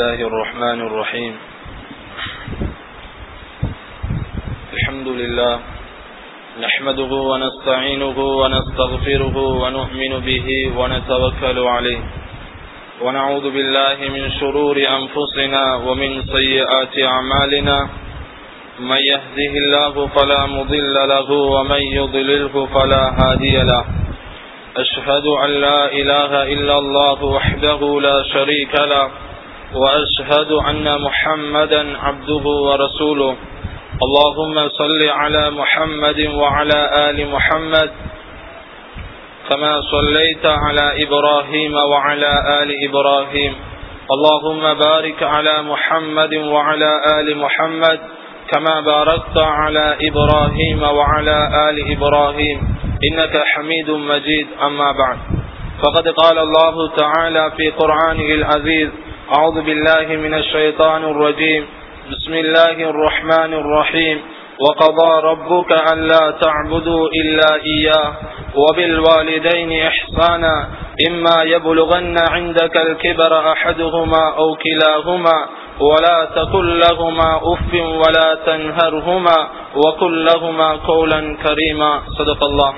الله الرحمن الرحيم الحمد لله نحمده ونستعينه ونستغفره ونؤمن به ونتوكل عليه ونعوذ بالله من شرور أنفسنا ومن سيئات أعمالنا من يهده الله فلا مضل له ومن يضلله فلا هادي له أشهد أن لا إله إلا الله وحده لا شريك له وأشهد أن محمدا عبده ورسوله اللهم صل على محمد وعلى آل محمد كما صليت على إبراهيم وعلى آل إبراهيم اللهم بارك على محمد وعلى آل محمد كما باركت على إبراهيم وعلى آل إبراهيم إنك حميد مجيد أما بعد فقد قال الله تعالى في قرآنه العزيز أعوذ بالله من الشيطان الرجيم بسم الله الرحمن الرحيم وقضى ربك ألا تعبدوا إلا إياه وبالوالدين إحسانا إما يبلغن عندك الكبر أحدهما أو كلاهما ولا تقل لهما أف ولا تنهرهما وقل لهما قولا كريما صدق الله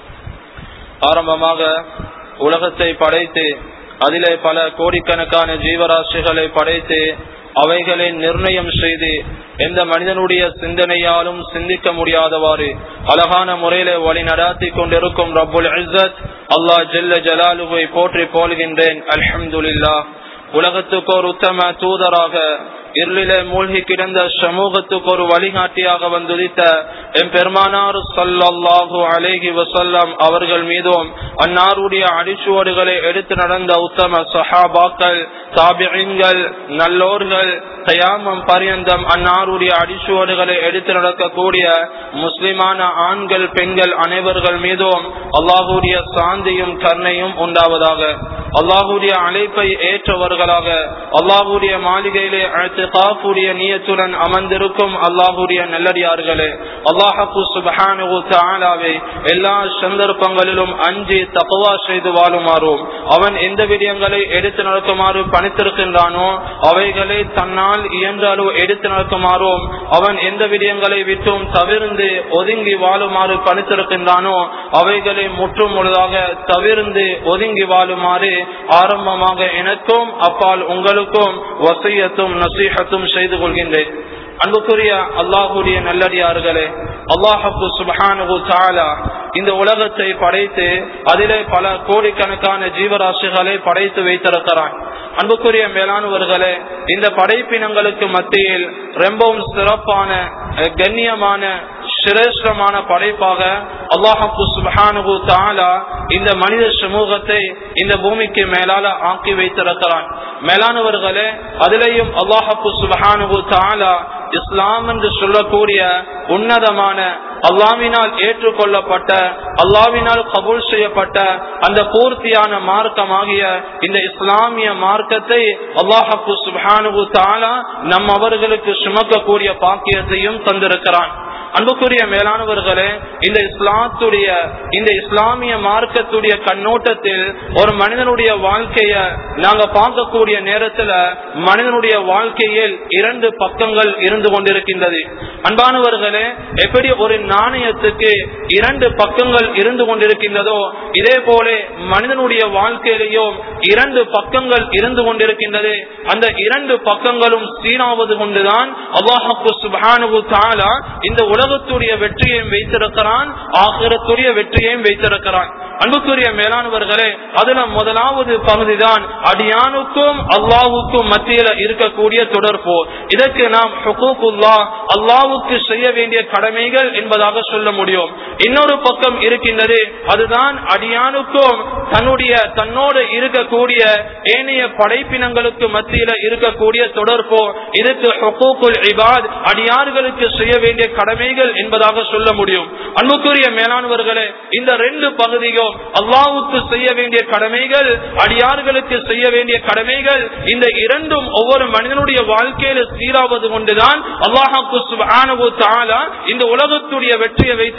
ஆரம்பமாக உலகத்தை படைத்து அதிலே பல கோடிக்கணக்கான ஜீவராசிகளை படைத்து அவைகளை நிர்ணயம் செய்து எந்த மனிதனுடைய சிந்தனையாலும் சிந்திக்க முடியாதவாறு அழகான முறையில வழி நடாத்தி கொண்டிருக்கும் ரப்புல் இஸ்ஸத் அல்லாஹ் ஜெல்ல ஜலாலுவை போற்றி போல்கின்றேன் அல்ஹம்துலில்லா உலகத்துக்கு ஒரு உத்தம தூதராக இருளிலே மூழ்கி கிடந்த சமூகத்துக்கு ஒரு வழிகாட்டியாக வந்துதித்த எம் பெருமானார் சல்லாஹூ அலேஹி வசல்லாம் அவர்கள் மீதும் அன்னாருடைய அடிச்சுவடுகளை எடுத்து நடந்த உத்தம சஹாபாக்கள் தாபியங்கள் நல்லோர்கள் தயாமம் பரியந்தம் அன்னாருடைய அடிச்சுவடுகளை எடுத்து நடக்கக்கூடிய முஸ்லிமான ஆண்கள் பெண்கள் அனைவர்கள் மீதும் அல்லாஹுடைய சாந்தியும் கருணையும் உண்டாவதாக அல்லாஹுடைய அழைப்பை ஏற்றவர்களாக அல்லாஹுடைய மாளிகையிலே அழைத்து காப்புடைய நீயத்துடன் அமர்ந்திருக்கும் அல்லாஹுடைய நல்லடியார்களே அல்லாஹு சுபஹானு தாலாவை எல்லா சந்தர்ப்பங்களிலும் அஞ்சி தக்குவா செய்து வாழுமாறும் அவன் எந்த விடயங்களை எடுத்து நடக்குமாறு பணித்திருக்கின்றானோ அவைகளை தன்னால் இயன்றாலோ எடுத்து நடக்குமாறும் அவன் எந்த விடயங்களை விட்டும் தவிர்ந்து ஒதுங்கி வாழுமாறு பணித்திருக்கின்றானோ அவைகளை முற்றும் முழுதாக தவிர்ந்து ஒதுங்கி வாழுமாறு ஆரம்பமாக எனக்கும் அப்பால் உங்களுக்கும் வசையத்தும் நசீகத்தும் செய்து கொள்கின்றேன் அன்புக்குரிய அல்லாஹுடைய நல்லடியார்களே அல்லாஹு சுபஹானு தாலா இந்த உலகத்தை படைத்து அதிலே பல கோடிக்கணக்கான ஜீவராசிகளை படைத்து வைத்திருக்கிறான் அன்புக்குரிய மேலானவர்களே இந்த படைப்பினங்களுக்கு மத்தியில் ரொம்பவும் சிறப்பான கண்ணியமான சிரேஷ்டமான படைப்பாக அல்லாஹு சுபஹானு தாலா இந்த மனித சமூகத்தை இந்த பூமிக்கு மேலால ஆக்கி வைத்திருக்கிறான் மேலானவர்களே அதிலேயும் அல்லாஹு சுபஹானு தாலா இஸ்லாம் என்று சொல்லக்கூடிய உன்னதமான அல்லாவினால் ஏற்றுக்கொள்ளப்பட்ட அல்லாவினால் கபூல் செய்யப்பட்ட அந்த பூர்த்தியான மார்க்கமாகிய இந்த இஸ்லாமிய மார்க்கத்தை அல்லாஹு சுபானு தாலா நம் அவர்களுக்கு சுமக்கக்கூடிய பாக்கியத்தையும் தந்திருக்கிறான் அன்புக்குரிய மேலானவர்களே இந்த இஸ்லாத்துடைய இந்த இஸ்லாமிய மார்க்கத்துடைய கண்ணோட்டத்தில் ஒரு மனிதனுடைய வாழ்க்கைய நாங்க பார்க்கக்கூடிய நேரத்துல மனிதனுடைய வாழ்க்கையில் இரண்டு பக்கங்கள் இருந்து கொண்டிருக்கின்றது அன்பானவர்களே எப்படி ஒரு நாணயத்துக்கு இரண்டு பக்கங்கள் இருந்து கொண்டிருக்கின்றதோ இதே போல மனிதனுடைய வாழ்க்கையிலேயும் இரண்டு பக்கங்கள் இருந்து கொண்டிருக்கின்றது அந்த இரண்டு பக்கங்களும் சீனாவது கொண்டுதான் அல்லாஹு சுபானு தாலா இந்த உலகத்துடைய வெற்றியையும் வைத்திருக்கிறான் ஆகிரத்துடைய வெற்றியையும் வைத்திருக்கிறான் அன்புக்குரிய மேலானவர்களே அதுல முதலாவது பகுதிதான் அடியானுக்கும் அல்லாவுக்கும் மத்தியில இருக்கக்கூடிய தொடர்பு இதற்கு நாம் ஹுகூக்குல்லா அல்லாவுக்கு செய்ய வேண்டிய கடமைகள் என்பதாக சொல்ல முடியும் இன்னொரு பக்கம் இருக்கின்றது அதுதான் அடியானுக்கும் தன்னுடைய தன்னோடு இருக்கக்கூடிய ஏனைய படைப்பினங்களுக்கு மத்தியில இருக்கக்கூடிய தொடர்பு இதுக்கு ஹுகூக்குல் இபாத் அடியார்களுக்கு செய்ய வேண்டிய கடமைகள் என்பதாக சொல்ல முடியும் அன்புக்குரிய மேலானவர்களே இந்த ரெண்டு பகுதியும் அல்லாவுக்கு செய்ய வேண்டிய கடமைகள் அடியார்களுக்கு செய்ய வேண்டிய கடமைகள் இந்த இரண்டும் ஒவ்வொரு மனிதனுடைய வாழ்க்கையில சீராவது கொண்டுதான் அல்லாஹாக்கு இந்த உலகத்துடைய வெற்றியை வைத்திருக்கிறான்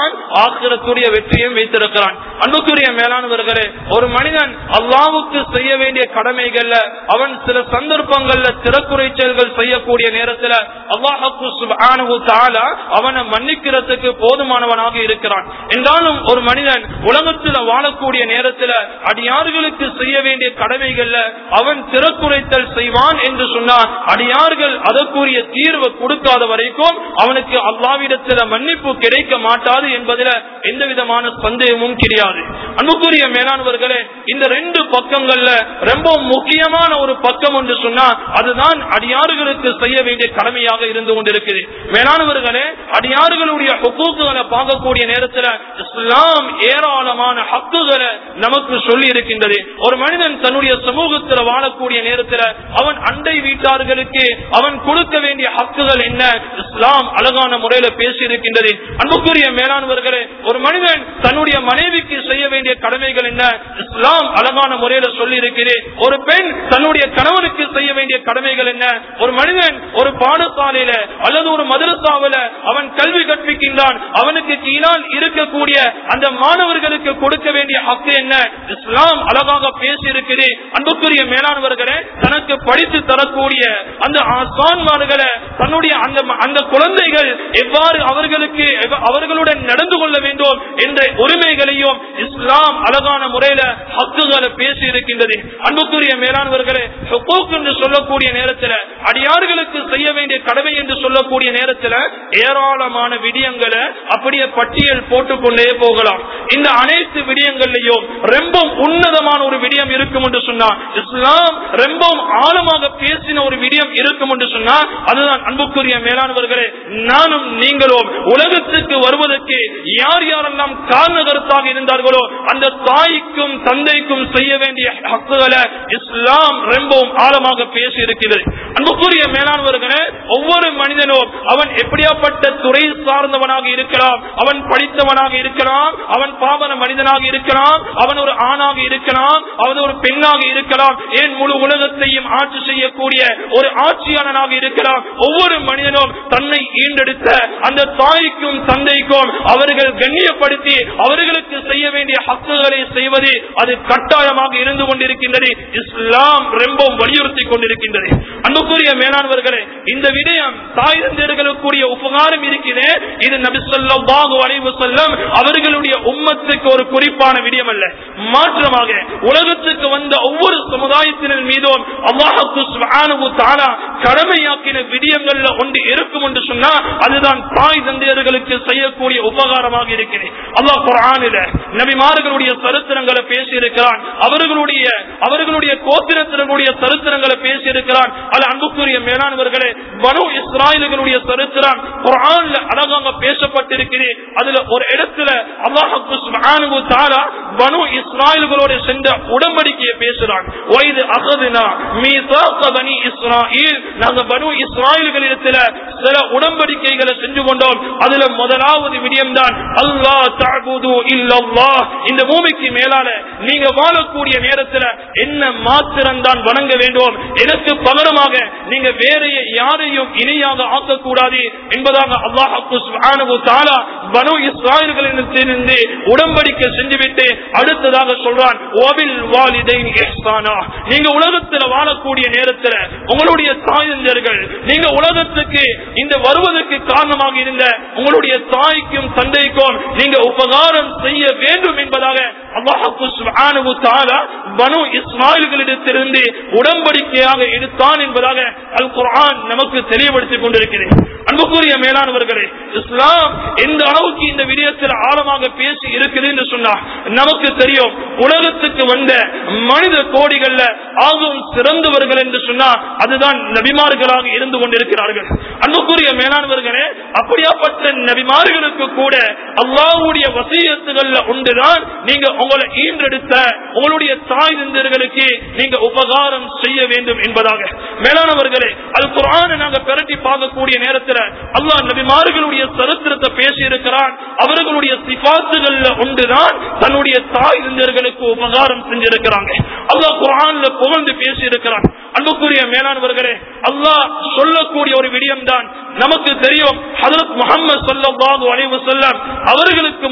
தான் ஆக்கிரத்துடைய வெற்றியும் வைத்திருக்கிறான் அன்புக்குரிய மேலானவர்களே ஒரு மனிதன் அல்லாவுக்கு செய்ய வேண்டிய கடமைகள்ல அவன் சில சந்தர்ப்பங்கள்ல திறக்குறைச்சல்கள் செய்யக்கூடிய நேரத்துல அல்லாஹு சுப்ஹானஹு தஆலா அவனை மன்னிக்கிறதுக்கு போதுமானவனாக இருக்கிறான் என்றாலும் ஒரு மனிதன் உலகத்துல வாழக்கூடிய நேரத்துல அடியார்களுக்கு செய்ய வேண்டிய கடமைகள்ல அவன் திறக்குறைத்தல் செய்வான் என்று சொன்னார் அடியார்கள் அதற்குரிய தீர்வு கொடுக்காத வரைக்கும் அவனுக்கு அல்லாவிடத்துல மன்னிப்பு கிடைக்க மாட்டாது என்பதுல எந்த விதமான சந்தேகமும் கிடையாது அன்புக்குரிய மேலானவர்களே இந்த ரெண்டு பக்கங்கள்ல ரொம்ப முக்கியமான ஒரு பக்கம் என்று சொன்னா அதுதான் அடியாறுகளுக்கு செய்ய வேண்டிய கடமையாக இருந்து கொண்டிருக்குது மேலானவர்களே அடியாறுகளுடைய ஹுக்கூக்குகளை பார்க்கக்கூடிய நேரத்துல இஸ்லாம் ஏராளமான ஹக்குகளை நமக்கு சொல்லி இருக்கின்றது ஒரு மனிதன் தன்னுடைய சமூகத்தில் வாழக்கூடிய நேரத்துல அவன் அண்டை வீட்டார்களுக்கு அவன் கொடுக்க வேண்டிய ஹக்குகள் என்ன இஸ்லாம் அழகான முறையில பேசி இருக்கின்றது அன்புக்குரிய மேலானவர்களே ஒரு மனிதன் தன்னுடைய மனைவிக்கு செய்ய வேண்டிய கடமைகள் என்ன இஸ்லாம் அழகான முறையில சொல்லி இருக்கிறது ஒரு பெண் தன்னுடைய கணவனுக்கு செய்ய வேண்டிய கடமைகள் என்ன ஒரு மனிதன் ஒரு பாடசாலையில அல்லது ஒரு மதரசாவில அவன் கல்வி கற்பிக்கின்றான் அவனுக்கு கீழால் இருக்கக்கூடிய அந்த மாணவர்களுக்கு கொடுக்க வேண்டிய ஹக்கு என்ன இஸ்லாம் அழகாக பேசி இருக்குது அன்புக்குரிய மேலானவர்களே தனக்கு படித்து தரக்கூடிய அந்த ஆசான்மார்களை தன்னுடைய அந்த அந்த குழந்தைகள் எவ்வாறு அவர்களுக்கு எவ்வ- அவர்களுடன் நடந்து கொள்ள வேண்டும் என்ற உரிமைகளையும் இஸ்லாம் அழகான முறையில ஹக்குகளை பேசி இருக்கின்றது அன்புக்குரிய மேலானவர்களே ஹுக்கூக் என்று சொல்லக்கூடிய நேரத்தில் அடியார்களுக்கு செய்ய வேண்டிய கடமை என்று சொல்லக்கூடிய நேரத்தில் ஏராளமான விடயங்களை அப்படியே பட்டியல் போட்டுக்கொண்டே போகலாம் இந்த அனைத்து விடயங்கள்லையும் ரொம்ப உன்னதமான ஒரு விடயம் இருக்கும் என்று சொன்னா இஸ்லாம் ரொம்ப ஆழமாக பேசின ஒரு விடயம் இருக்கும் என்று சொன்னா அதுதான் அன்புக்குரிய மேலானவர்களே நானும் நீங்களும் உலகத்துக்கு வருவதற்கு யார் யாரெல்லாம் காரணகர்த்தாக இருந்தார்களோ அந்த தாய்க்கும் தந்தைக்கும் செய்ய வேண்டிய ஹக்குகளை இஸ்லாம் ரொம்பவும் ஆழமாக பேசி இருக்கிறது அன்புக்குரிய மேலானவர்களே ஒவ்வொரு மனிதனும் அவன் எப்படியாப்பட்ட துறை சார்ந்தவனாக இருக்கலாம் அவன் படித்தவனாக இருக்கலாம் அவன் பாவன மனிதனாக இருக்கலாம் அவன் ஒரு ஆணாக இருக்கலாம் அவன் ஒரு பெண்ணாக இருக்கலாம் ஏன் முழு உலகத்தையும் ஆட்சி செய்யக்கூடிய ஒரு ஆட்சியாளனாக இருக்கலாம் ஒவ்வொரு மனிதனும் தன்னை ஈண்டெடுத்த அந்த தாய்க்கும் தந்தைக்கும் அவர்கள் கண்ணியப்படுத்தி அவர்களுக்கு செய்ய வேண்டிய ஹக்குகளை செய்வது அது கட்டாயமாக இருந்து கொண்டிருக்கின்றது இஸ்லாம் ரொம்ப வலியுறுத்தி கொண்டிருக்கின்றது அன்புக்குரிய மேலானவர்களே இந்த விடயம் தாய் தந்தையர்களுக்குரிய உபகாரம் இருக்கிறது இது நபி ஸல்லல்லாஹு அலைஹி வஸல்லம் அவர்களுடைய உம்மத்துக்கு ஒரு குறிப்பான விடயம் அல்ல மாற்றமாக உலகத்துக்கு வந்த ஒவ்வொரு சமுதாயத்தினர் மீதும் அல்லாஹு சுப்ஹானஹு தஆலா கடமையாக்கின விடயங்கள்ல ஒன்று இருக்கும் என்று சொன்னா அதுதான் தாய் தந்தையர்களுக்கு செய்யக்கூடிய உபகாரமாக இருக்கிறது அல்லாஹ் குர்ஆனில நபிமார்களுடைய சரித்திரங்களை பேசி இருக்கிறான் அவர்களுடைய அவர்களுடைய கோத்திரத்தினருடைய சரித்திரங்களை பேசி இருக்கிறான் அது அன்புக்குரிய மேலானவர்களே பனு இஸ்ராயல்களுடைய சரித்திரம் குர்ஆன்ல அழகாக பேசப்பட்டிருக்கிறது அதுல ஒரு இடத்துல அல்லாஹு சுப்ஹானஹு தஆலா பனு இஸ்ராயல்களோட சென்ற உடன்படிக்கையை பேசுறான் வைது அகதுனா மீசாக பனி இஸ்ராயில் நாங்க பனு இஸ்ராயல்களிடத்துல சில உடன்படிக்கைகளை செஞ்சு கொண்டோம் அதுல முதலாவது விடயம் தான் அல்லாஹ் தஅபுது இல்லல்லாஹ் இந்த பூமிக்கு மேலால நீங்க வாழக்கூடிய நேரத்துல என்ன மாத்திரம் தான் வணங்க வேண்டும் எனக்கு பகரமாக நீங்க வேற யாரையும் இணையாக ஆக்கக்கூடாது என்பதாக அல்லாஹு சுப்ஹானஹு தஆலா பனு இஸ்ராயல்களிடத்திலிருந்து உடன்படிக்கை செஞ்சுவிட்டு அடுத்ததாக சொல்றான் ஓபில் வாலிதைன் இஹ்சானா நீங்க உலகத்துல வாழக்கூடிய நேரத்துல உங்களுடைய தாயந்தர்கள் நீங்க உலகத்துக்கு இந்த வருவதற்கு காரணமாக இருந்த உங்களுடைய தாய்க்கும் தந்தைக்கும் நீங்க உபகாரம் செய்ய வேண்டும் என்பதாக அல்லாஹு சுப்ஹானஹு தஆலா பனு இஸ்மாயில்களிடத்திலிருந்து உடன்படிக்கையாக எடுத்தான் என்பதாக அல் குர்ஆன் நமக்கு தெளிவுபடுத்திக் கொண்டிருக்கிறது அன்புக்குரிய மேலானவர்களே இஸ்லாம் எந்த அளவுக்கு இந்த விடயத்தில் ஆழமாக பேசி இருக்குது என்று சொன்னா நமக்கு தெரியும் உலகத்துக்கு வந்த மனித கோடிகள்ல ஆகும் சிறந்தவர்கள் என்று சொன்னா அதுதான் நபிமார்களாக இருந்து கொண்டிருக்கிறார்கள் அன்புக்குரிய மேலானவர்களே அப்படியாப்பட்ட நபிமார்களுக்கு கூட அல்லாஹ்வுடைய வசியத்துகள்ல ஒன்றுதான் நீங்க உங்களை ஈன்றெடுத்த உங்களுடைய தாய் தந்தர்களுக்கு நீங்க உபகாரம் செய்ய வேண்டும் என்பதாக மேலானவர்களே அது குரானை நாங்க பிரட்டி பார்க்கக்கூடிய நேரத்துல அல்லாஹ் நபிமார்களுடைய சரித்திரத்தை பேசி இருக்கிறான் அவர்களுடைய சிபாத்துகள்ல ஒன்றுதான் தன்னுடைய தாய் தந்தர்களுக்கு உபகாரம் செஞ்சிருக்கிறாங்க அல்லாஹ் குரான்ல புகழ்ந்து பேசி இருக்கிறான் அன்புக்குரிய மேலானவர்களே அல்லாஹ் சொல்லக்கூடிய ஒரு விடயம் தான் நமக்கு தெரியும் ஹதரத் முகமது ஸல்லல்லாஹு அலைஹி வஸல்லம் அவர்களுக்கு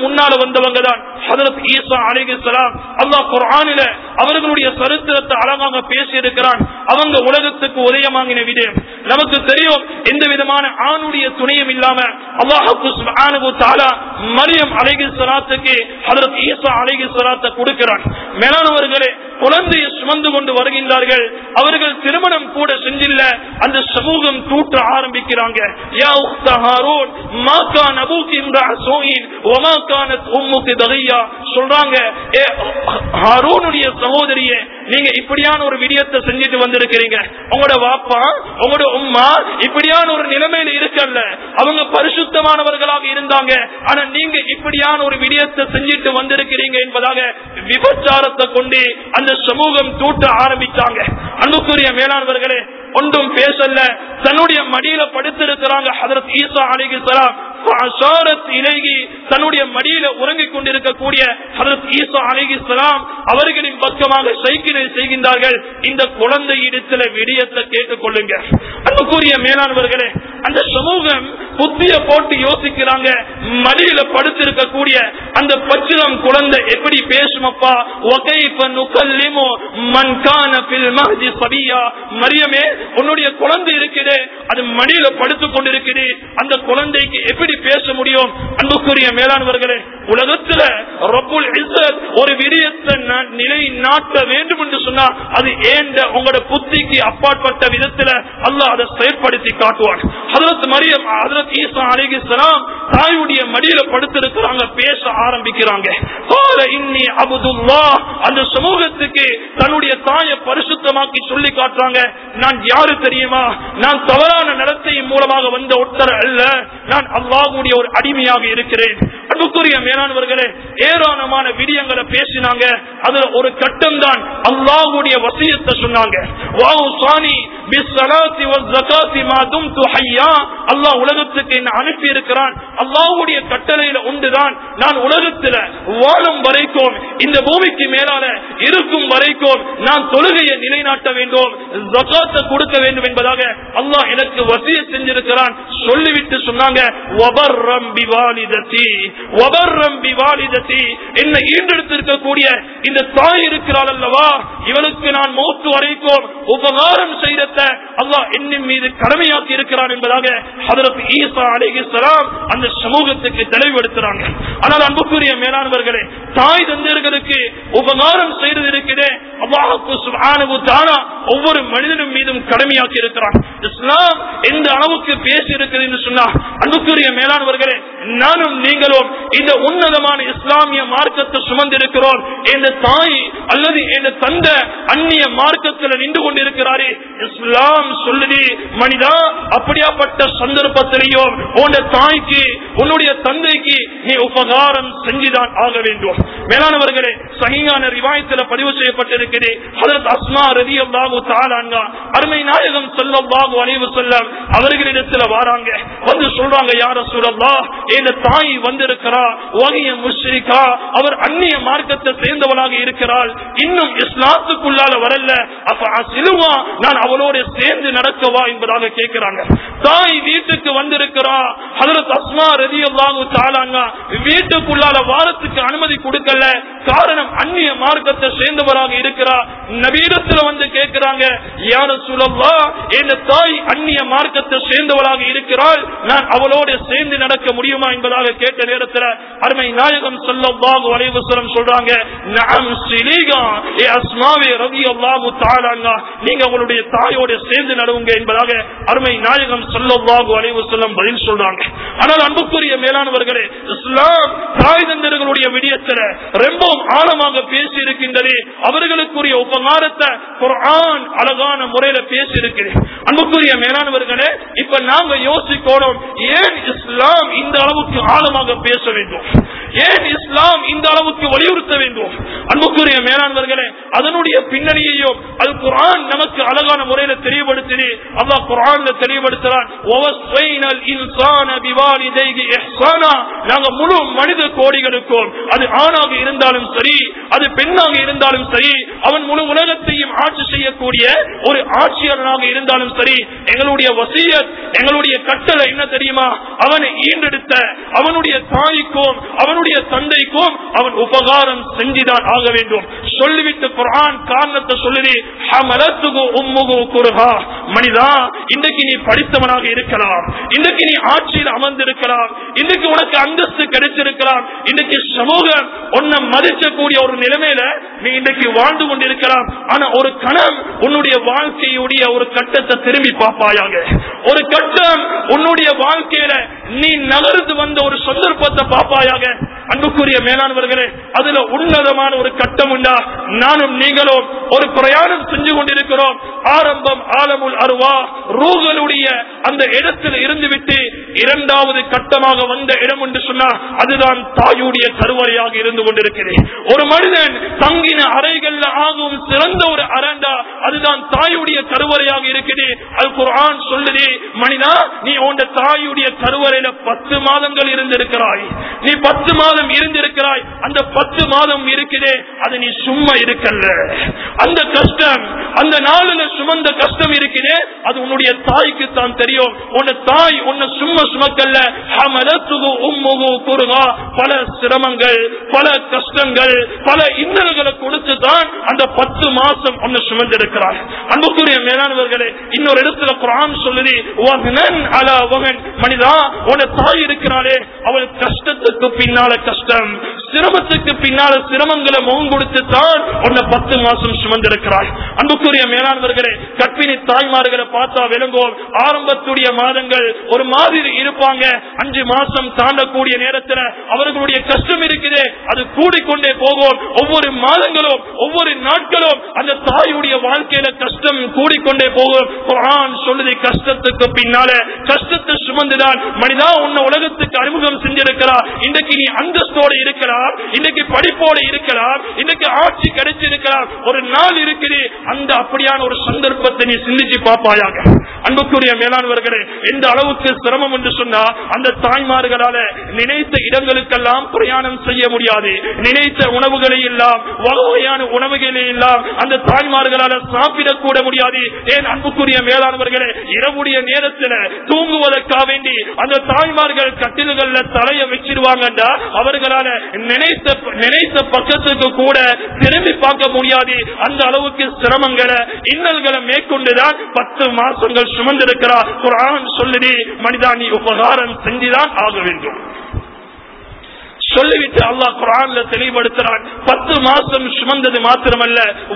முன்னால வந்தவங்க தான் ஹதரத் ஈசா அலிகலாம் அல்லாஹ் குர்ஆனில அவர்களுடைய சரித்திரத்தை அழகாக பேசி இருக்கிறான் அவங்க உலகத்துக்கு உதயமாகின விதம் நமக்கு தெரியும் எந்த விதமான ஆணுடைய துணையும் இல்லாம அல்லாஹுக்கு சுப்ஹானஹு தஆலா மரியம் அலைஹிஸ்ஸலாத்துக்கு ஹஜரத் ஈசா அலைஹிஸ்ஸலாத்தை கொடுக்கிறான் மேலானவர்களே குழந்தையை சுமந்து கொண்டு வருகின்றார்கள் அவர்கள் திருமணம் கூட செஞ்சில்ல அந்த சமூகம் தூற்ற ஆரம்பிக்கிறாங்க யா உக்த ஹாரூன் மா கான் அபூகி இம்ரா சூயின் வமா கானத் உம்முகி பகியா சொல்றாங்க ஏ ஹாரூனுடைய சகோதரியே நீங்க இப்படியான ஒரு விடயத்தை செஞ்சுட்டு வந்திருக்கிறீங்க உங்களோட வாப்பா உங்களோட உம்மா இப்படியான ஒரு நிலைமையில இருக்கல்ல அவங்க பரிசுத்தமானவர்களாக இருந்தாங்க ஆனா நீங்க இப்படியான ஒரு விடயத்தை செஞ்சுட்டு வந்திருக்கிறீங்க என்பதாக விபச்சாரத்தை கொண்டு அந்த சமூகம் தூட்ட ஆரம்பிச்சாங்க அன்புக்குரிய மேலானவர்களே ஒன்றும் பேசல தன்னுடைய மடியில படுத்திருக்கிறாங்க ஹதரத் ஈசா அலிகலாம் இலகி தன்னுடைய மடியில உறங்கிக் கொண்டிருக்கக்கூடிய ஹதரத் ஈசா அலிகிஸ்லாம் அவர்களின் பக்கமாக சைக்கிளை செய்கின்றார்கள் இந்த குழந்தை இடத்துல விடயத்தை கேட்டுக் கொள்ளுங்க அன்புக்குரிய மேலானவர்களே அந்த சமூகம் புத்திய போட்டு யோசிக்கிறாங்க மடியில படுத்திருக்கக்கூடிய அந்த பச்சிலம் குழந்தை எப்படி பேசுமப்பா ஒகைஃப நுகல்லிமு மன் கான ஃபில் மஹ்தி சபியா மரியமே உன்னுடைய குழந்தை இருக்குது அது மடியில படுத்துக் கொண்டிருக்குது அந்த குழந்தைக்கு எப்படி பேச முடியும் அன்புக்குரிய மேலானவர்களே உலகத்துல ரப்புல் இஸ்ஸத் ஒரு விடயத்தை ந- நிலை நாட்ட வேண்டும் என்று சொன்னா அது ஏண்ட உங்களோட புத்திக்கு அப்பாற்பட்ட விதத்துல அல்லாஹ் அதை செயற்படுத்தி காட்டுவான் ஹதரத் மரியம் ஹதரத் ஈசா அலிகிஸ்லாம் தாயுடைய மடியில படுத்திருக்கிறாங்க பேச ஆரம்பிக்கிறாங்க "கால இன்னி அபுதுல்லாஹ்." அந்த சமூகத்துக்கு தன்னுடைய தாயை பரிசுத்தமாக்கி சொல்லி காட்டுறாங்க நான் யாரு தெரியுமா நான் தவறான நடத்தையின் மூலமாக வந்த ஒருத்தர் அல்ல நான் அல்லாஹ்வுடைய ஒரு அடிமையாக இருக்கிறேன் அன்புக்குரிய மேலானவர்களே ஏராளமான விடயங்களை பேசினாங்க அதுல ஒரு கட்டம் தான் அல்லாஹ்வுடைய வசியத்தை சொன்னாங்க வாவு சானி பிஸ்ஸலாத்தி வஸ்ஸகாத்தி மா தும்து ஹய்யா அல்லாஹ் உலகத்துக்கு என்ன அனுப்பி இருக்கிறான் அல்லாஹ்வுடைய கட்டளையில உண்டுதான் நான் உலகத்துல வாழும் வரைக்கும் இந்த பூமிக்கு மேலால இருக்கும் வரைக்கும் நான் தொழுகையை நிலைநாட்ட வேண்டும் ஜகாத்தை கொடுக்க வேண்டும் என்பதாக அல்லாஹ் எனக்கு வசிய செஞ்சிருக்கிறான் சொல்லிவிட்டு சொன்னாங்க "வபர்ரம் பிவாலிதத்தி, வபர்ரம் பிவாலிதத்தி." என்னை ஈண்டெடுத்திருக்கக்கூடிய இந்த தாய் இருக்கிறாள் அல்லவா இவளுக்கு நான் மௌத்து வரைக்கும் உபகாரம் செய்தத அல்லாஹ் என்னின் மீது கடமையாக்கி இருக்கிறான் என்பதாக ஹதரத் ஈசா அலைஹிஸ்ஸலாம் அந்த சமூகத்துக்கு தெளிவுபடுத்துறாங்க ஆனால் அன்புக்குரிய மேலானவர்களே தாய் தந்தையர்களுக்கு உபகாரம் செய்தது இருக்கிறே அல்லாஹுக்கு சுப்ஹானஹு தஆலா ஒவ்வொரு மனிதனும் மீதும் கடமையாக்கி இருக்கிறான் இஸ்லாம் எந்த அளவுக்கு பேசி இருக்குது என்று சொன்னா அன்புக்குரிய மேலானவர்களே நானும் நீங்களும் இந்த உன்னதமான இஸ்லாமிய மார்க்கத்தை சுமந்திருக்கிறோம் எந்த தாய் அல்லது எந்த தந்த அந்நிய மார்க்கத்தில் நின்று கொண்டிருக்கிறாரே இஸ்லாம் சொல்லுது மனிதா அப்படியாப்பட்ட சந்தர்ப்பத்திலேயும் உன் தாய்க்கு உன்னுடைய தந்தைக்கு நீ உபகாரம் செஞ்சுதான் ஆக வேண்டும் மேலானவர்களே சகிங்கான ரிவாயத்தில் பதிவு செய்யப்பட்டிருக்கிறது ஹதரத் அஸ்மா ரதி அல்லாஹு தாலாங்க அருமை நாயகம் ஸல்லல்லாஹு அலைஹி வஸல்லம் அவர்களிடத்துல வராங்க வந்து சொல்றாங்க யார சூழல்லா என் தாய் வந்திருக்கிறா வகைய முஸ்ரிகா அவர் அந்நிய மார்க்கத்தை சேர்ந்தவளாக இருக்கிறாள் இன்னும் இஸ்லாத்துக்குள்ளால வரல அப்ப சிலுவா நான் அவளோட சேர்ந்து நடக்கவா என்பதாக கேட்கிறாங்க தாய் வீட்டுக்கு வந்திருக்கிறா ஹதரத் அஸ்மா ரதி அல்லாஹு தாலாங்க வீட்டுக்குள்ளால வாரத்துக்கு அனுமதி கொடுக்கல காரணம் அந்நிய மார்க்கத்தை சேர்ந்தவராக இருக்கிறா நவீனத்துல வந்து கேட்கிறாங்க யார சுழல்லா என் தாய் அந்நிய மார்க்கத்தை சேர்ந்தவளாக இருக்கிறாள் நான் அவளோட சேர்ந்து நடக்க முடியுமா என்பதாக கேட்ட நேரத்தில் அருமை நாயகம் சொல்லவாகு வலைவசரம் சொல்றாங்க நஅம் சிலீகா ஏ அஸ்மாவே ரவி அல்லாஹு தாலாங்க நீங்க உங்களுடைய தாயோட சேர்ந்து நடுவுங்க என்பதாக அருமை நாயகம் சொல்லவாகு வலைவசலம் பதில் சொல்றாங்க ஆனால் அன்புக்குரிய மேலானவர்களே இஸ்லாம் தாய் தந்தர்களுடைய விடயத்துல ரொம்பவும் ஆழமாக பேசி இருக்கின்றது அவர்களுக்குரிய உபகாரத்தை குர்ஆன் அழகான முறையில பேசி இருக்குது அன்புக்குரிய மேலானவர்களே இப்ப நாங்க யோசிக்கணும் ஏன் இஸ்லாம் இந்த அளவுக்கு ஆழமாக பேச வேண்டும் ஏன் இஸ்லாம் இந்த அளவுக்கு வலியுறுத்த வேண்டும் அன்புக்குரிய மேலானவர்களே அதனுடைய பின்னணியையும் அது குர்ஆன் நமக்கு அழகான முறையில தெளிவுபடுத்தி அல்லாஹ் குர்ஆன்ல தெளிவுபடுத்துறான் "வவஸ்ஸைனல் இன்சான பிவாலிதைஹி இஹ்சானா." நாங்க முழு மனித கோடிகளுக்கும் அது ஆணாக இருந்தாலும் சரி அது பெண்ணாக இருந்தாலும் சரி அவன் முழு உலகத்தையும் ஆட்சி செய்யக்கூடிய ஒரு ஆட்சியாளனாக இருந்தாலும் சரி எங்களுடைய வசியத் எங்களுடைய கட்டளை என்ன தெரியுமா அவனை ஈண்டெடுத்த அவனுடைய தாய்க்கும் அவனுடைய தந்தைக்கும் அவன் உபகாரம் செஞ்சுதான் ஆக வேண்டும் சொல்லிவிட்டு குர்ஆன் காரணத்தை சொல்லுது ஹமலத்துகு உம்முகு குருஹா மனிதா இன்றைக்கு நீ படித்தவனாக இருக்கலாம் இன்றைக்கு நீ ஆட்சியில் அமர்ந்திருக்கலாம் இன்றைக்கு உனக்கு அந்தஸ்து கிடைச்சிருக்கலாம் இன்றைக்கு சமூகம் உன்னை மதிக்கக்கூடிய ஒரு நிலைமையில நீ இன்றைக்கு வாழ்ந்து கொண்டிருக்கலாம் ஆனா ஒரு கணம் உன்னுடைய வாழ்க்கையுடைய ஒரு கட்டத்தை திரும்பி பார்ப்பாயாக ஒரு கட்டம் உன்னுடைய வாழ்க்கையில நீ நகர்ந்து வந்த ஒரு சந்தர்ப்பத்தை பார்ப்பாயாக அன்புக்குரிய மேலானவர்களே அதுல உன்னதமான ஒரு கட்டம் உண்டா நானும் நீங்களும் ஒரு பிரயாணம் செஞ்சு கொண்டிருக்கிறோம் ஆரம்பம் ஆலமுல் அருவா ரூகளுடைய அந்த இடத்தில் இருந்துவிட்டு இரண்டாவது கட்டமாக வந்த இடம் என்று சொன்னா அதுதான் தாயுடைய கருவறையாக இருந்து கொண்டிருக்கிறேன் ஒரு மனிதன் தங்கின அறைகள்ல ஆகும் சிறந்த ஒரு அரண்டா அதுதான் தாயுடைய கருவறையாக இருக்குது அல் குர்ஆன் சொல்லுது மனிதா நீ உன் தாயுடைய கருவறையில பத்து மாதங்கள் இருந்திருக்கிறாய் நீ பத்து மாதம் இருந்திருக்கிறாய் அந்த பத்து மாதம் இருக்குதே அது நீ சும்மா இருக்கல்ல அந்த கஷ்டம் அந்த நாளில் சுமந்த கஷ்டம் இருக்குதே அது உன்னுடைய தாய்க்கு தான் தெரியும் உன் தாய் உன்னை சும்மா சுமக்கல்ல ஹமலத்துகு உம்முகு குருகா பல சிரமங்கள் பல கஷ்டங்கள் பல இன்னல்களை கொடுத்து தான் அந்த பத்து மாசம் உன்னை சுமந்திருக்கிறார் அன்புக்குரிய மேலானவர்களே இன்னொரு இடத்துல குரான் சொல்லுது வகனன் அலா வகன் மனிதா உன தாய் இருக்கிறாளே அவள் கஷ்டத்துக்கு பின்னால கஷ்டம் சிரமத்துக்கு பின்னால சிரமங்களை முகம் கொடுத்து தான் உன்னை பத்து மாசம் சுமந்திருக்கிறாள் அன்புக்குரிய மேலானவர்களே கற்பிணி தாய்மார்களை பார்த்தா விளங்குவோம் ஆரம்பத்துடைய மாதங்கள் ஒரு மாதிரி இருப்பாங்க அஞ்சு மாசம் தாண்டக்கூடிய நேரத்துல அவர்களுடைய கஷ்டம் இருக்குது அது கூடிக்கொண்டே போகும் ஒவ்வொரு மாதங்களும் ஒவ்வொரு நாட்களும் அந்த தாயுடைய வாழ்க்கையில கஷ்டம் கூடிக்கொண்டே போகும் குர்ஆன் சொல்லுது கஷ்டத்துக்கு பின்னால கஷ்டத்தை சுமந்துதான் மனிதா உன்னை உலகத்துக்கு அறிமுகம் செஞ்சிருக்கிறார் இன்றைக்கு நீ அந்தஸ்தோடு இருக்கலாம் இன்னைக்கு படிப்போடு இருக்கலாம் இன்னைக்கு ஆட்சி கிடைச்சிருக்கலாம் ஒரு நாள் இருக்குது அந்த அப்படியான ஒரு சந்தர்ப்பத்தை நீ சிந்திச்சு பார்ப்பாயாக அன்புக்குரிய மேலானவர்களே எந்த அளவுக்கு சிரமம் என்று சொன்னா அந்த தாய்மார்களால நினைத்த இடங்களுக்கெல்லாம் பிரயாணம் செய்ய முடியாது நினைத்த உணவுகளை எல்லாம் வகையான உணவுகளை எல்லாம் அந்த தாய்மார்களால சாப்பிடக்கூட முடியாது ஏன் அன்புக்குரிய மேலானவர்களே இரவுடைய நேரத்தில் தூங்குவதற்காக வேண்டி அந்த தாய்மார்கள் கட்டில்கள்ல தலைய வச்சிருவாங்கடா அவர்களால நினைத்த நினைத்த பக்கத்துக்கு கூட திரும்பி பார்க்க முடியாது அந்த அளவுக்கு சிரமங்களை இன்னல்களை மேற்கொண்டுதான் பத்து மாசங்கள் சுமந்திருக்கிறார் குரான் சொல்லுது மனிதா நீ உபகாரம் செஞ்சுதான் ஆக வேண்டும் சொல்லிவிட்டு அல்லாஹ் குரான்ல தெளிவுபடுத்துறான் பத்து மாசம் சுமந்தது மாத்திரமல்ல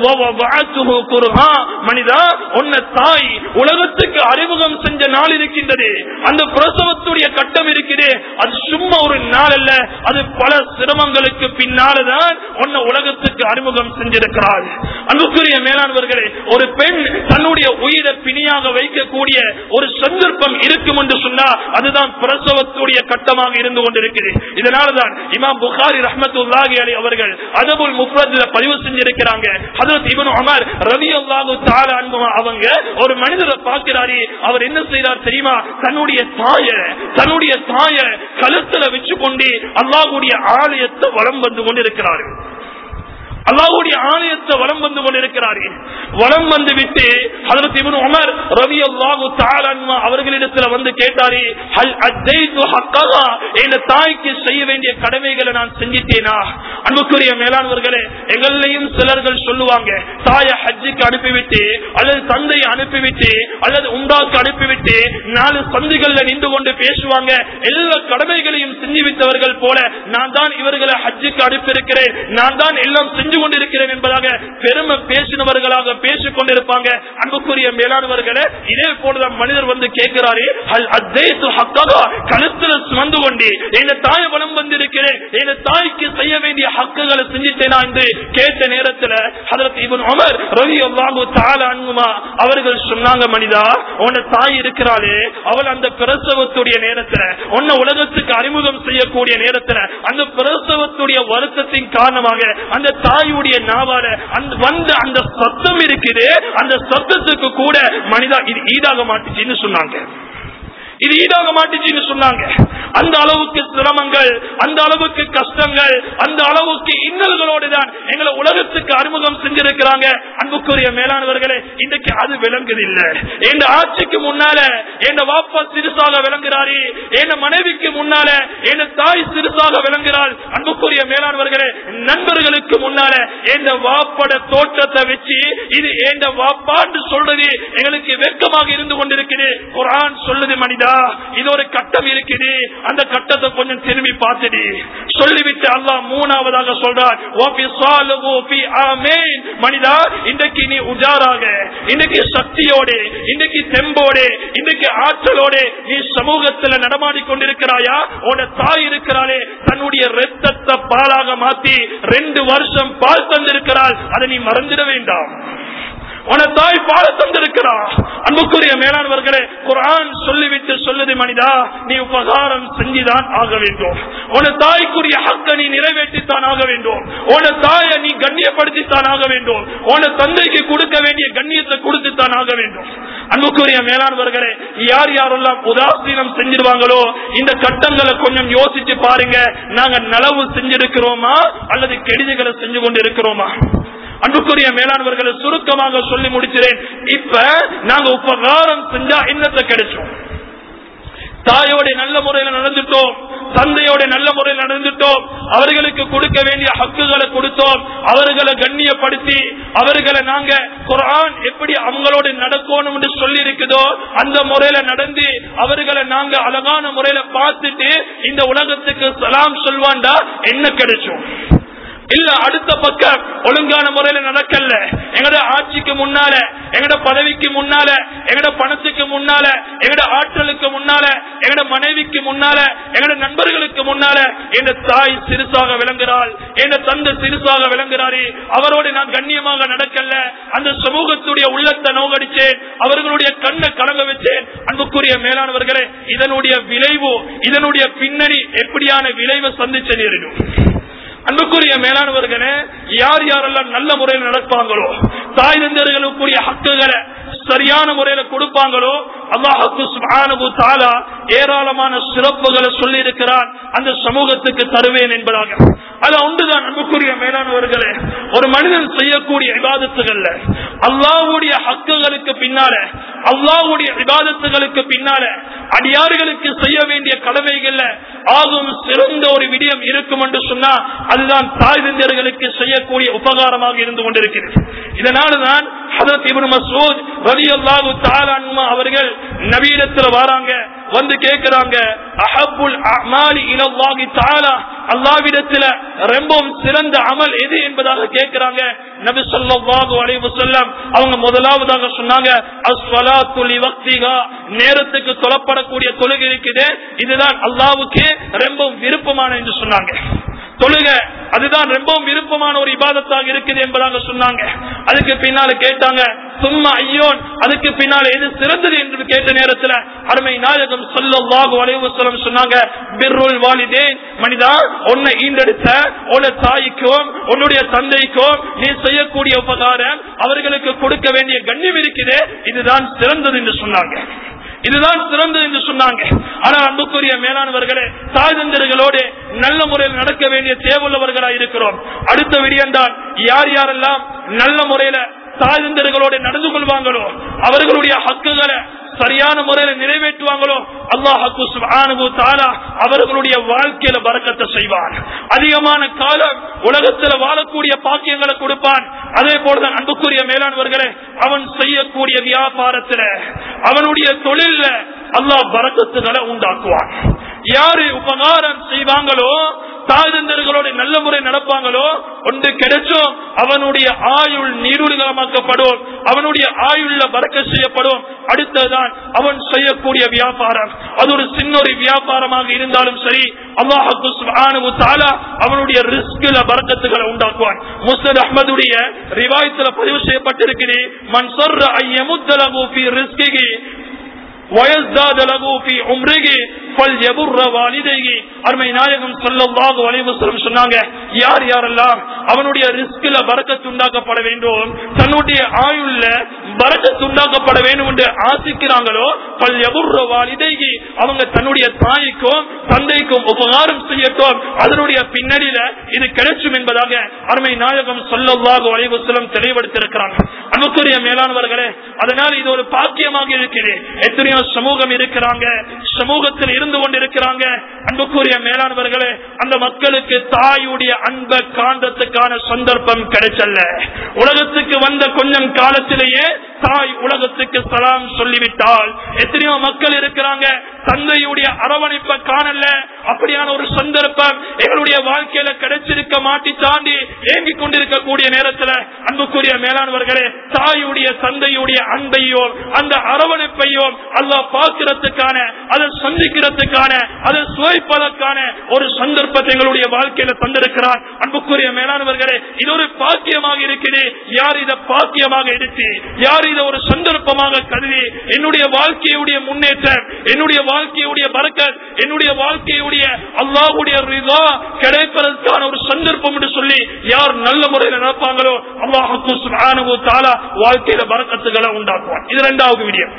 மனிதா உன்ன தாய் உலகத்துக்கு அறிமுகம் செஞ்ச நாள் இருக்கின்றது அந்த பிரசவத்துடைய கட்டம் இருக்குது அது சும்மா ஒரு நாள் அல்ல அது பல சிரமங்களுக்கு பின்னால்தான் உன்னை உலகத்துக்கு அறிமுகம் செஞ்சிருக்கிறாள் அன்புக்குரிய மேலானவர்களே ஒரு பெண் தன்னுடைய உயிரை பிணியாக வைக்கக்கூடிய ஒரு சந்தர்ப்பம் இருக்கும் என்று சொன்னா அதுதான் பிரசவத்துடைய கட்டமாக இருந்து கொண்டிருக்குது இதனாலதான் இமாம் புகாரி ரஹமத்துல்லாஹி அலி அவர்கள் அதபுல் முஃபரத்ல பதிவு செஞ்சிருக்கிறாங்க ஹஜரத் இப்னு உமர் ரலியல்லாஹு தஆலா அன்ஹுமா அவங்க ஒரு மனிதரை பார்க்கிறாரு அவர் என்ன செய்தார் தெரியுமா தன்னுடைய தாய தன்னுடைய தாய கழுத்துல வச்சு கொண்டு அல்லாஹ்வுடைய ஆலயத்தை வலம் வந்து கொண்டிருக்கிறார்கள் அல்லாஹ்வுடைய ஆலயத்தை வலம் வந்து கொண்டிருக்கிறார்கள் வலம் வந்து விட்டு ஹஜரத் இப்னு உமர் ரலியல்லாஹு தஆலா அன்ஹு அவர்களிடத்துல வந்து கேட்டாரு ஹல் அத்தைது ஹக்கஹா இந்த தாய்க்கு செய்ய வேண்டிய கடமைகளை நான் செஞ்சிட்டேனா அன்புக்குரிய மேலானவர்களே எங்களையும் சிலர்கள் சொல்லுவாங்க தாய ஹஜ்ஜுக்கு அனுப்பிவிட்டு அல்லது தந்தையை அனுப்பிவிட்டு அல்லது உண்டாக்கு அனுப்பிவிட்டு நாலு சந்திகள்ல நின்று கொண்டு பேசுவாங்க எல்லா கடமைகளையும் செஞ்சு விட்டவர்கள் போல நான் தான் இவர்களை ஹஜ்ஜுக்கு அனுப்பியிருக்கிறேன் நான் தான் எல்லாம் செஞ்சு கொண்டிருக்கிறேன் என்பதாக பெருமை பேசினவர்களாக பேசிக் கொண்டிருப்பாங்க அன்புக்குரிய மேலானவர்களே இதே போலதான் மனிதர் வந்து கேட்கிறாரு அல் அத்தேத்து ஹக்ககா கழுத்துல சுமந்து கொண்டு எங்க தாய் வளம் வந்திருக்கிறேன் எங்க தாய்க்கு செய்ய வேண்டிய ஹக்குகளை செஞ்சுட்டேனா என்று கேட்ட நேரத்துல ஹதரத் இவன் அமர் ரவி அல்லாஹு தால அன்புமா அவர்கள் சொன்னாங்க மனிதா உன்னை தாய் இருக்கிறாளே அவள் அந்த பிரசவத்துடைய நேரத்துல உன்னை உலகத்துக்கு அறிமுகம் செய்யக்கூடிய நேரத்துல அந்த பிரசவத்துடைய வருத்தத்தின் காரணமாக அந்த தாயுடைய நாவால அந்த வந்த அந்த சத்தம் இருக்குது அந்த சத்தத்துக்கு கூட மனிதா இது ஈடாக மாட்டுச்சுன்னு சொன்னாங்க இது ஈடாக மாட்டுச்சுன்னு சொன்னாங்க அந்த அளவுக்கு சிரமங்கள் அந்த அளவுக்கு கஷ்டங்கள் அந்த அளவுக்கு இன்னல்களோடு தான் எங்களை உலகத்துக்கு அறிமுகம் செஞ்சிருக்கிறாங்க அன்புக்குரிய மேலானவர்களே இன்றைக்கு அது விளங்குது இல்ல என் ஆட்சிக்கு முன்னால என் வாப்பா சிறுசாக விளங்குறாரு என் மனைவிக்கு முன்னால என் தாய் சிறுசாக விளங்குகிறாள் அன்புக்குரிய மேலானவர்களே நண்பர்களுக்கு முன்னால என் வாப்பட தோற்றத்தை வச்சு இது என் வாப்பான்னு சொல்றது எங்களுக்கு வெட்கமாக இருந்து கொண்டிருக்குது குரான் சொல்லுது மனிதா இது ஒரு கட்டம் இருக்குது அந்த கட்டத்தை கொஞ்சம் திரும்பி பார்த்துடு சொல்லிவிட்டு அல்லாஹ் மூணாவதாக சொல்றார் "வஃபி ஸாலிஹு ஃபி ஆமீன்." மனிதா இன்றைக்கு நீ உஜாராக இன்னைக்கு சக்தியோட இன்னைக்கு தெம்போட இன்னைக்கு ஆற்றலோட நீ சமூகத்துல நடமாடி கொண்டிருக்கிறாயா உன தாய் இருக்கிறாளே தன்னுடைய ரத்தத்தை பாலாக மாத்தி ரெண்டு வருஷம் பால் தந்திருக்கிறாள் அதை நீ மறந்துட வேண்டாம் உன தாய் பால தந்திருக்கிறா அன்புக்குரிய மேலானவர்களே குரான் சொல்லிவிட்டு சொல்லுது மனிதா நீ உபகாரம் செஞ்சுதான் ஆக வேண்டும் உன தாய்க்குரிய ஹக்க நீ நிறைவேற்றித்தான் ஆக வேண்டும் உன தாயை நீ கண்ணியப்படுத்தித்தான் ஆக வேண்டும் உன தந்தைக்கு கொடுக்க வேண்டிய கண்ணியத்தை கொடுத்துத்தான் ஆக வேண்டும் அன்புக்குரிய மேலானவர்களே யார் யாரெல்லாம் உதாசீனம் செஞ்சிருவாங்களோ இந்த கட்டங்களை கொஞ்சம் யோசிச்சு பாருங்க நாங்க நலவு செஞ்சிருக்கிறோமா அல்லது கெடுதிகளை செஞ்சு கொண்டு இருக்கிறோமா அன்புக்குரிய மேலானவர்களை சுருக்கமாக சொல்லி முடிக்கிறேன் இப்ப நாங்க உபகாரம் செஞ்சா என்னத்தை கிடைச்சோம் தாயோட நல்ல முறையில் நடந்துட்டோம் தந்தையோட நல்ல முறையில் நடந்துட்டோம் அவர்களுக்கு கொடுக்க வேண்டிய ஹக்குகளை கொடுத்தோம் அவர்களை கண்ணியப்படுத்தி அவர்களை நாங்க குரான் எப்படி அவங்களோட நடக்கணும் என்று சொல்லி இருக்குதோ அந்த முறையில நடந்து அவர்களை நாங்க அழகான முறையில பார்த்துட்டு இந்த உலகத்துக்கு சலாம் சொல்வாண்டா என்ன கிடைச்சோம் இல்ல அடுத்த பக்கம் ஒழுங்கான முறையில நடக்கல எங்கட ஆட்சிக்கு முன்னால எங்கட பதவிக்கு முன்னால எங்கட பணத்துக்கு முன்னால எங்கட ஆற்றலுக்கு முன்னால எங்கட மனைவிக்கு முன்னால எங்கட நண்பர்களுக்கு முன்னால என் தாய் சிறுசாக விளங்குகிறாள் என் தந்தை சிறுசாக விளங்குகிறாரு அவரோடு நான் கண்ணியமாக நடக்கல அந்த சமூகத்துடைய உள்ளத்தை நோகடிச்சேன் அவர்களுடைய கண்ணை கலங்க வச்சேன் அன்புக்குரிய மேலானவர்களே இதனுடைய விளைவு இதனுடைய பின்னணி எப்படியான விளைவை சந்திச்ச நேரிடும் அன்புக்குரிய மேலானவர்களே யார் யாரெல்லாம் நல்ல முறையில் நடப்பாங்களோ தாய் தந்தர்களுக்குரிய ஹக்குகளை சரியான முறையில கொடுப்பாங்களோ அல்லாஹுக்கு சுப்ஹானஹு தஆலா ஏராளமான சிறப்புகளை சொல்லி இருக்கிறார் அந்த சமூகத்துக்கு தருவேன் என்பதாக அது ஒன்றுதான் அன்புக்குரிய மேலானவர்களே ஒரு மனிதன் செய்யக்கூடிய விவாதத்துகள்ல அல்லாஹ்வுடைய ஹக்குகளுக்கு பின்னால அல்லாஹ்வுடைய விவாதத்துகளுக்கு பின்னால அடியார்களுக்கு செய்ய வேண்டிய கடமைகள்ல ஆகும் சிறந்த ஒரு விடயம் இருக்கும் என்று சொன்னா அதுதான் தாய் தந்தர்களுக்கு செய்யக்கூடிய உபகாரமாக இருந்து கொண்டிருக்கிறது இதனாலதான் ஹதரத் இப்னு மஸ்ஊத் ரலியல்லாஹு தஆலா அன்ஹு அவர்கள் நபியிடத்துல வராங்க வந்து கேட்கிறாங்க அஹப்புல் அமாலி இலல்லாஹி தஆலா அல்லாஹ்விடத்துல ரொம்பவும் சிறந்த அமல் எது என்பதாக கேட்கிறாங்க நபி ஸல்லல்லாஹு அலைஹி வஸல்லம் அவங்க முதலாவதாக சொன்னாங்க அஸ்ஸலாத்து லிவக்திஹா நேரத்துக்கு தொழப்படக்கூடிய தொழுகை இருக்குது இதுதான் அல்லாஹ்வுக்கு ரொம்ப விருப்பமான என்று சொன்னாங்க தொழுக அதுதான் ரொம்பவும் விருப்பமான ஒரு இபாதத்தாக இருக்குது என்பதாக சொன்னாங்க அதுக்கு பின்னால கேட்டாங்க சும்மா ஐயோன் அதுக்கு பின்னால எது சிறந்தது என்று கேட்ட நேரத்துல அருமை நாயகம் சொல்லவாக வலைவசலம் சொன்னாங்க பிர்ருல் வாலிதேன் மனிதா உன்னை ஈண்டெடுத்த உன்னை தாய்க்கும் உன்னுடைய தந்தைக்கும் நீ செய்யக்கூடிய உபகாரம் அவர்களுக்கு கொடுக்க வேண்டிய கண்ணியம் இருக்குது இதுதான் சிறந்தது என்று சொன்னாங்க இதுதான் சிறந்தது என்று சொன்னாங்க ஆனா அன்புக்குரிய மேலானவர்களே தாய் தந்தர்களோடு நல்ல முறையில் நடக்க வேண்டிய தேவையுள்ளவர்களா இருக்கிறோம் அடுத்த விடியந்தான் யார் யாரெல்லாம் நல்ல முறையில தாய் தந்தர்களோடு நடந்து கொள்வாங்களோ அவர்களுடைய ஹக்குகளை சரியான முறையில நிறைவேற்றுவாங்களோ அல்லாஹு சுப்ஹானஹு தஆலா அவர்களுடைய வாழ்க்கையில பரக்கத்தை செய்வான் அதிகமான காலம் உலகத்துல வாழக்கூடிய பாக்கியங்களை கொடுப்பான் அதே போலதான் அன்புக்குரிய மேலானவர்களே அவன் செய்யக்கூடிய வியாபாரத்துல அவனுடைய தொழில்ல அல்லாஹ் பரக்கத்துகளை உண்டாக்குவான் யாரு உபகாரம் செய்வாங்களோ தாழ்ந்தர்களோட நல்ல முறை நடப்பாங்களோ ஒன்று கிடைச்சும் அவனுடைய ஆயுள் நீருலகமாக்கப்படும் அவனுடைய ஆயுள்ல பறக்க செய்யப்படும் அடுத்ததுதான் அவன் செய்யக்கூடிய வியாபாரம் அது ஒரு சின்ன ஒரு வியாபாரமாக இருந்தாலும் சரி அல்லாஹு சுப்ஹானஹு தஆலா அவனுடைய ரிஸ்க்ல பரக்கத்துகளை உண்டாக்குவான் முஸ்னத் அஹ்மதுடைய ரிவாயத்துல பதிவு செய்யப்பட்டிருக்கிறது மன் சர்ர ஐயமுத்தலகு ஃபீ ரிஸ்கிஹி ويزداد له في عمره பல் எபுர்ற வாலிதைகி அருமை நாயகம் சொல்லவாக வலைவசலம் சொன்னாங்க யார் யாரெல்லாம் அவனுடைய ரிஸ்கில பறக்கத்து உண்டாக்கப்பட வேண்டும் தன்னுடைய ஆயுள்ல பறக்கத்து உண்டாக்கப்பட வேண்டும் என்று ஆசிக்கிறாங்களோ பல் எபுர்ற வாலிதைகி அவங்க தன்னுடைய தாய்க்கும் தந்தைக்கும் உபகாரம் செய்யட்டும் அதனுடைய பின்னணியில இது கிடைச்சும் என்பதாக அருமை நாயகம் சொல்லவாக வலைவசலம் தெளிவுபடுத்திருக்கிறாங்க அன்புக்குரிய மேலானவர்களே அதனால் இது ஒரு பாக்கியமாக இருக்குது எத்தனையோ சமூகம் இருக்கிறாங்க சமூகத்தில் இருந்து கொண்டிருக்கிறாங்க அன்புக்குரிய மேலானவர்களே அந்த மக்களுக்கு தாயுடைய அன்பை காண்றதுக்கான சந்தர்ப்பம் கிடைச்சல்ல உலகத்துக்கு வந்த கொஞ்சம் காலத்திலேயே தாய் உலகத்துக்கு சலாம் சொல்லிவிட்டால் எத்தனையோ மக்கள் இருக்கிறாங்க தந்தையுடைய அரவணைப்பை காணல அப்படியான ஒரு சந்தர்ப்பம் எங்களுடைய வாழ்க்கையில கிடைச்சிருக்க மாட்டி தாண்டி ஏங்கிக் கொண்டிருக்கக்கூடிய நேரத்துல அன்புக்குரிய மேலானவர்களே தாயுடைய தந்தையுடைய அன்பையோ அந்த அரவணைப்பையோ அல்லா பார்க்கிறதுக்கான அதை சந்திக்கிறதுக்கான அதை சுவைப்பதற்கான ஒரு சந்தர்ப்பத்தை எங்களுடைய வாழ்க்கையில தந்திருக்கிறார் அன்புக்குரிய மேலானவர்களே இது ஒரு பாக்கியமாக இருக்குது யார் இதை பாக்கியமாக எடுத்து யார் இதை ஒரு சந்தர்ப்பமாக கருதி என்னுடைய வாழ்க்கையுடைய முன்னேற்றம் என்னுடைய வாழ்க்கையுடைய பறக்கத் என்னுடைய வாழ்க்கையுடைய அல்லாஹுடைய ரிதா கிடைப்பதற்கான ஒரு சந்தர்ப்பம் என்று சொல்லி யார் நல்ல முறையில் நடப்பாங்களோ அல்லாஹுக்கு சுப்ஹானஹு தஆலா வாழ்க்கையில பறக்கத்துகளை உண்டாக்குவான் இது இரண்டாவது விடியம்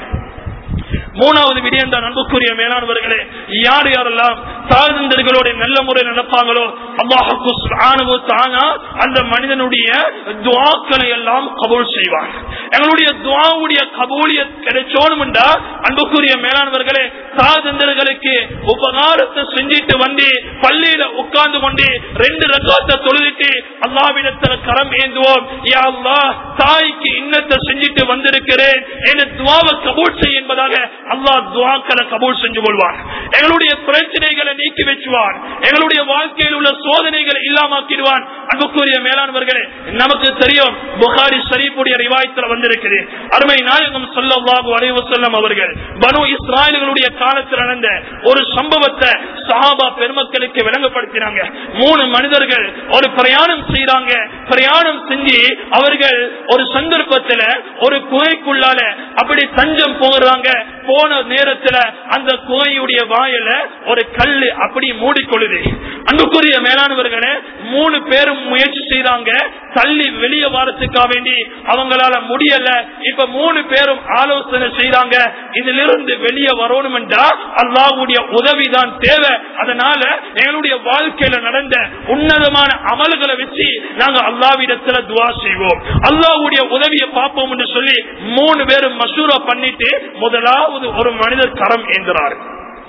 மூணாவது விடயம் தான் அன்புக்குரிய மேலானவர்களே யார் யாரெல்லாம் தாழ்ந்தர்களோட நல்ல முறையில் நடப்பாங்களோ அல்லாஹுக்கு சுப்ஹானஹு தஆலா அந்த மனிதனுடைய துஆக்களை எல்லாம் கபூல் செய்வார் எங்களுடைய துஆவுடைய கபூலியத் கிடைச்சோணும் என்றா அன்புக்குரிய மேலானவர்களே தாழ்ந்தர்களுக்கு உபகாரத்தை செஞ்சிட்டு வந்து பள்ளியில உட்கார்ந்து கொண்டு ரெண்டு ரகத்தை தொழுதுட்டு அல்லாவிடத்துல கரம் ஏந்துவோம் யா அல்லாஹ் தாய்க்கு இன்னத்தை செஞ்சிட்டு வந்திருக்கிறேன் என துவாவை கபூல் செய் என்பதாக அல்லாஹ் துவாக்களை கபூல் செஞ்சு கொள்வார் எங்களுடைய பிரச்சனைகளை நீக்கி வச்சுவான் எங்களுடைய வாழ்க்கையில் உள்ள சோதனைகளை இல்லாமக்கிடுவான் அன்புக்குரிய மேலானவர்களே நமக்கு தெரியும் புகாரி ஷரீஃபுடைய ரிவாயத்தில் வந்திருக்குது அருமை நாயகம் சொல்லவாகு அலைவு செல்லம் அவர்கள் பனு இஸ்ராயல்களுடைய காலத்தில் நடந்த ஒரு சம்பவத்தை சஹாபா பெருமக்களுக்கு விளங்கப்படுத்தினாங்க மூணு மனிதர்கள் ஒரு பிரயாணம் செய்யறாங்க பிரயாணம் செஞ்சு அவர்கள் ஒரு சந்தர்ப்பத்துல ஒரு குகைக்குள்ளால அப்படி தஞ்சம் போகிறாங்க போன நேரத்துல அந்த குகையுடைய வாயில ஒரு கல்லு அப்படி மூடிக்கொள்ளுது அன்புக்குரிய மேலானவர்களே மூணு பேரும் முயற்சி செய்தாங்க தள்ளி வெளியே வாரத்துக்காக வேண்டி அவங்களால முடியல இப்ப மூணு பேரும் ஆலோசனை செய்தாங்க இதிலிருந்து வெளியே வரணும் என்றா அல்லாவுடைய உதவிதான் தேவை அதனால எங்களுடைய வாழ்க்கையில நடந்த உன்னதமான அமல்களை வச்சு நாங்க அல்லாவிடத்துல துவா செய்வோம் அல்லாவுடைய உதவியை பார்ப்போம் என்று சொல்லி மூணு பேரும் மசூரா பண்ணிட்டு முதலாவது ஒரு மனிதர் கரம் ஏந்துறாரு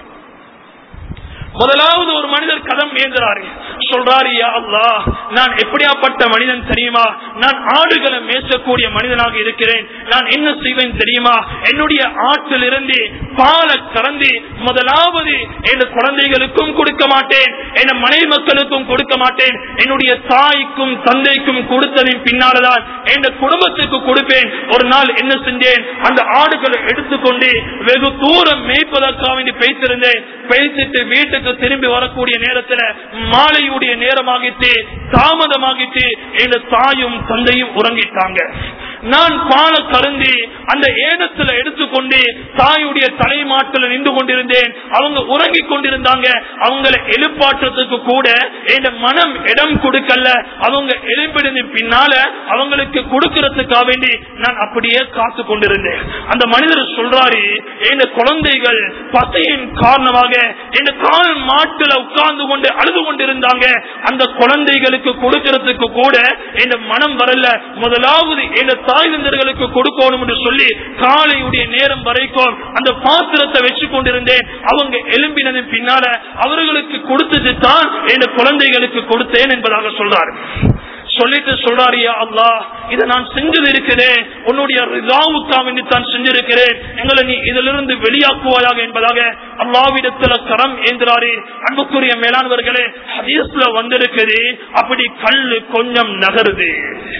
முதலாவது ஒரு மனிதர் கதம் ஏந்துறாரு சொல்றாரு யா அல்லாஹ் நான் எப்படியாப்பட்ட மனிதன் தெரியுமா நான் ஆடுகளை மேய்ச்சக்கூடிய மனிதனாக இருக்கிறேன் நான் என்ன செய்வேன் தெரியுமா என்னுடைய ஆற்றில் இருந்து பாலை கறந்து முதலாவது என் குழந்தைகளுக்கும் கொடுக்க மாட்டேன் என் மனைவி மக்களுக்கும் கொடுக்க மாட்டேன் என்னுடைய தாய்க்கும் தந்தைக்கும் கொடுத்ததின் பின்னால்தான் என் குடும்பத்துக்கு கொடுப்பேன் ஒரு நாள் என்ன செஞ்சேன் அந்த ஆடுகளை எடுத்துக்கொண்டு வெகு தூரம் மேய்ப்பதற்காக வேண்டி பேசிருந்தேன் பேசிட்டு வீட்டுக்கு திரும்பி வரக்கூடிய நேரத்துல மாலையுடைய நேரமாகிட்டு தாமதமாகிட்டு என் தாயும் தந்தையும் உறங்கிட்டாங்க நான் பால கருந்தி அந்த ஏதத்துல எடுத்துக்கொண்டு தாயுடைய தலைமாட்டில் நின்று கொண்டிருந்தேன் அவங்க உறங்கி கொண்டிருந்தாங்க அவங்களை எழுப்பாற்றத்துக்கு கூட என் மனம் இடம் கொடுக்கல அவங்க எழுப்பிடுந்த பின்னால அவங்களுக்கு கொடுக்கறதுக்காக வேண்டி நான் அப்படியே காத்து கொண்டிருந்தேன் அந்த மனிதர் சொல்றாரு என் குழந்தைகள் பசையின் காரணமாக என் கால் மாட்டுல உட்கார்ந்து கொண்டு அழுது கொண்டிருந்தாங்க அந்த குழந்தைகளுக்கு கொடுக்கறதுக்கு கூட என் மனம் வரல முதலாவது என் தாய் தந்தர்களுக்கு கொடுக்கணும் என்று சொல்லி காலையுடைய நேரம் வரைக்கும் அந்த பாத்திரத்தை வச்சு கொண்டிருந்தேன் அவங்க எலும்பினதின் பின்னால அவர்களுக்கு கொடுத்தது தான் என் குழந்தைகளுக்கு கொடுத்தேன் என்பதாக சொல்றார் சொல்லிட்டு சொல்றாரு யா அல்லாஹ் இதை நான் செஞ்சது இருக்கிறேன் உன்னுடைய ரிதாவுக்காக வேண்டி தான் செஞ்சிருக்கிறேன் எங்களை நீ இதிலிருந்து வெளியாக்குவாயாக என்பதாக அல்லாவிடத்துல கரம் ஏந்திராரு அன்புக்குரிய மேலானவர்களே ஹதீஸ்ல வந்திருக்குது அப்படி கல்லு கொஞ்சம் நகருது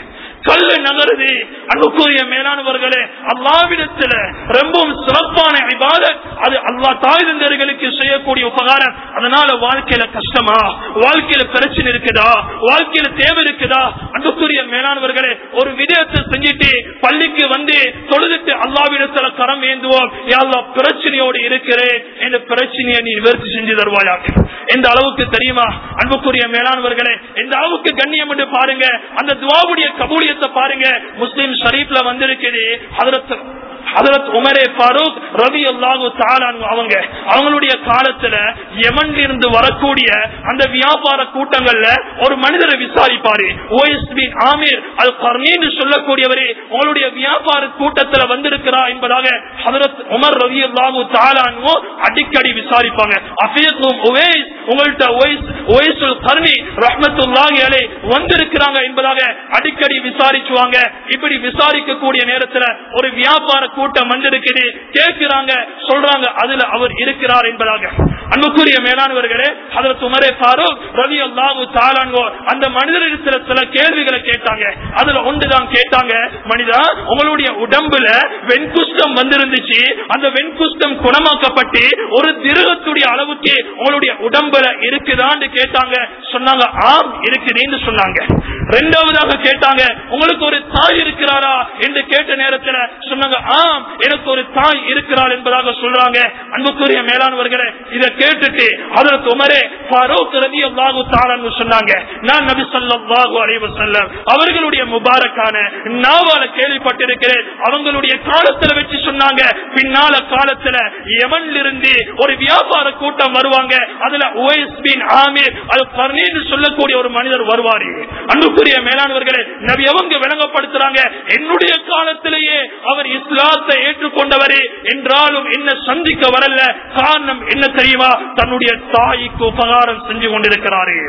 கல்லு நகருது அன்புக்குரிய மேலானவர்களே அல்லாவிடத்துல ரொம்பவும் சிறப்பான இபாதத் அது அல்லா தாய் தந்தர்களுக்கு செய்யக்கூடிய உபகாரம் அதனால வாழ்க்கையில கஷ்டமா வாழ்க்கையில பிரச்சனை இருக்குதா வாழ்க்கையில தேவை இருக்குதா அன்புக்குரிய மேலானவர்களே ஒரு விதயத்தை செஞ்சுட்டு பள்ளிக்கு வந்து தொழுதுட்டு அல்லாவிடத்துல கரம் ஏந்துவோம் யாழ்லா பிரச்சனையோடு இருக்கிறேன் இந்த பிரச்சனையை நீ நிவர்த்தி செஞ்சு தருவாயாக எந்த அளவுக்கு தெரியுமா அன்புக்குரிய மேலானவர்களே எந்த அளவுக்கு கண்ணியம் என்று பாருங்க அந்த துவாவுடைய கபூலியத்தை பாருங்க முஸ்லிம் ஷரீப்ல வந்திருக்குது ஹதரத் ஹதரத் உமரே ஃபாரூக் ரவி அல்லாஹு அவங்க அவங்களுடைய காலத்துல யமன்ல இருந்து வரக்கூடிய அந்த வியாபார கூட்டங்கள்ல ஒரு மனிதரை விசாரிப்பாரு ஓஎஸ்பி ஆமீர் அல் கர்னீன்னு சொல்லக்கூடியவரே உங்களுடைய வியாபார கூட்டத்துல வந்திருக்கிறா என்பதாக ஹதரத் உமர் ரவி அல்லாஹு தாலானோ அடிக்கடி விசாரிப்பாங்க அஃபீக்கும் உவேஸ் உங்கள்கிட்ட ஓய்சுல் கர்ணி ரஹ்மத்துல்லாஹி அலை வந்திருக்கிறாங்க என்பதாக அடிக்கடி விசாரிச்சுவாங்க இப்படி விசாரிக்கக்கூடிய நேரத்துல ஒரு வியாபார கூட்டம் வந்திருக்குது கேட்கிறாங்க சொல்றாங்க அதுல அவர் இருக்கிறார் என்பதாக அன்புக்குரிய மேலானவர்களே அதற்கு உமரே ஃபாரூக் ரவி அல்லாஹு தாலாங்கோ அந்த மனிதரிடத்துல சில கேள்விகளை கேட்டாங்க அதுல ஒன்றுதான் கேட்டாங்க மனிதா உங்களுடைய உடம்புல வெண்குஷ்டம் வந்திருந்துச்சு அந்த வெண்குஷ்டம் குணமாக்கப்பட்டு ஒரு திருகத்துடைய அளவுக்கு உங்களுடைய உடம்புல இருக்குதான்னு கேட்டாங்க சொன்னாங்க ஆம் இருக்குதுன்னு சொன்னாங்க ரெண்டாவதாக கேட்டாங்க உங்களுக்கு ஒரு தாய் இருக்கிறாரா என்று கேட்ட நேரத்தில் சொன்னாங்க ஆம் எனக்கு ஒரு தாய் இருக்கிறார் என்பதாக சொல்றாங்க அன்புக்குரிய மேலானவர்களே இதை கேட்டுட்டு அதற்கு உமரே ஃபாரூக் ரலியல்லாஹு தஆலான்னு சொன்னாங்க நான் நபி ஸல்லல்லாஹு அலைஹி வஸல்லம் அவர்களுடைய முபாரக்கான நாவால கேள்விப்பட்டிருக்கிறேன் அவங்களுடைய காலத்துல வச்சு சொன்னாங்க பின்னால காலத்துல யமன்ல இருந்து ஒரு வியாபார கூட்டம் வருவாங்க அதுல உவைஸ் பின் ஆமீர் அது பர்னீன்னு சொல்லக்கூடிய ஒரு மனிதர் வருவாரு அன்புக்குரிய மேலானவர்களே நபி அவங்க விளங்கப்படுத்துறாங்க என்னுடைய காலத்திலேயே அவர் இஸ்லாத்தை ஏற்றுக்கொண்டவரே என்றாலும் என்ன சந்திக்க வரல காரணம் என்ன தெரியுமா தன்னுடைய தாய்க்கு உபகாரம் செஞ்சு கொண்டிருக்கிறாரே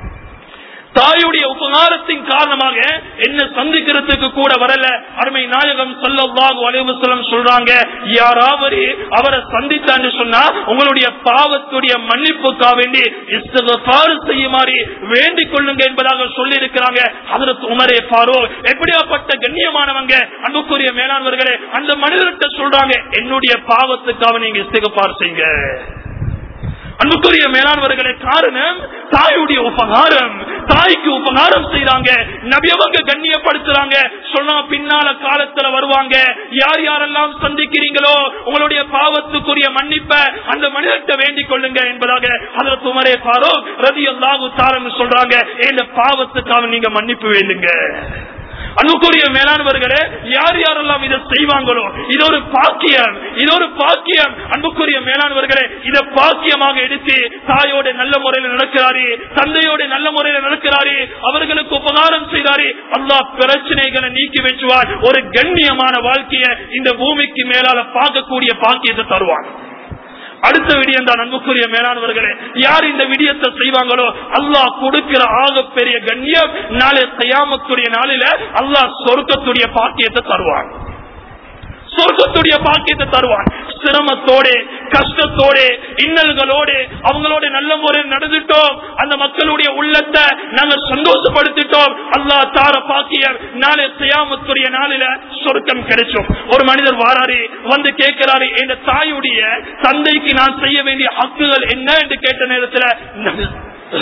தாயுடைய உபகாரத்தின் காரணமாக என்ன சந்திக்கிறதுக்கு கூட வரல அருமை நாயகம் சொல்லவாகு அலைவசலம் சொல்றாங்க யாராவது அவரை சந்தித்தான்னு சொன்னா உங்களுடைய பாவத்துடைய மன்னிப்புக்காக வேண்டி இஸ்திக்ஃபார் செய்யுமாறு வேண்டிக் கொள்ளுங்க என்பதாக சொல்லி இருக்கிறாங்க அதற்கு உமரே பாரோ எப்படியாப்பட்ட கண்ணியமானவங்க அன்புக்குரிய மேலானவர்களே அந்த மனிதர்கிட்ட சொல்றாங்க என்னுடைய பாவத்துக்காக நீங்க இஸ்திக்ஃபார் செய்யுங்க அன்புக்குரிய மேலானவர்களே காரணம் தாயுடைய உபகாரம் தாய்க்கு உபகாரம் செய்யறாங்க நபியவங்க கண்ணியப்படுத்துறாங்க சொன்னா பின்னால காலத்துல வருவாங்க யார் யாரெல்லாம் சந்திக்கிறீங்களோ உங்களுடைய பாவத்துக்குரிய மன்னிப்ப அந்த மனிதர்கிட்ட வேண்டிக் கொள்ளுங்க என்பதாக அதில் துமரே பாரோ ரதி அல்லாஹு தாரம் சொல்றாங்க இந்த பாவத்துக்காக நீங்க மன்னிப்பு வேண்டுங்க அன்புக்குரிய மேலானவர்களே யார் யாரெல்லாம் இதை செய்வாங்களோ இது ஒரு பாக்கியம் இது ஒரு பாக்கியம் அன்புக்குரிய மேலானவர்களே இதை பாக்கியமாக எடுத்து தாயோட நல்ல முறையில் நடக்கிறாரு தந்தையோட நல்ல முறையில் நடக்கிறாரு அவர்களுக்கு உபகாரம் செய்தாரு அல்லாஹ் பிரச்சனைகளை நீக்கி வச்சுவார் ஒரு கண்ணியமான வாழ்க்கையை இந்த பூமிக்கு மேலால பார்க்கக்கூடிய பாக்கியத்தை தருவான் அடுத்த விடியம் தான் அன்புக்குரிய மேலானவர்களே யார் இந்த விடியத்தை செய்வாங்களோ அல்லாஹ் கொடுக்கிற ஆக பெரிய கண்ணியம் நாளை செய்யாமத்துடைய நாளில அல்லாஹ் சொர்க்கத்துடைய பாக்கியத்தை தருவான் சொர்க்கத்துடைய பாக்கியத்தை தருவான் சிரமத்தோட கஷ்டத்தோட இன்னல்களோட அவங்களோட நல்ல முறையில் நடந்துட்டோம் அந்த மக்களுடைய உள்ளத்தை நாங்க சந்தோஷப்படுத்திட்டோம் அல்லா தார பாக்கியம் நாளை செய்யாமத்துடைய நாளில சொர்க்கம் கிடைச்சோம் ஒரு மனிதர் வாராரு வந்து கேட்கிறாரு என் தாயுடைய தந்தைக்கு நான் செய்ய வேண்டிய ஹக்குகள் என்ன என்று கேட்ட நேரத்தில்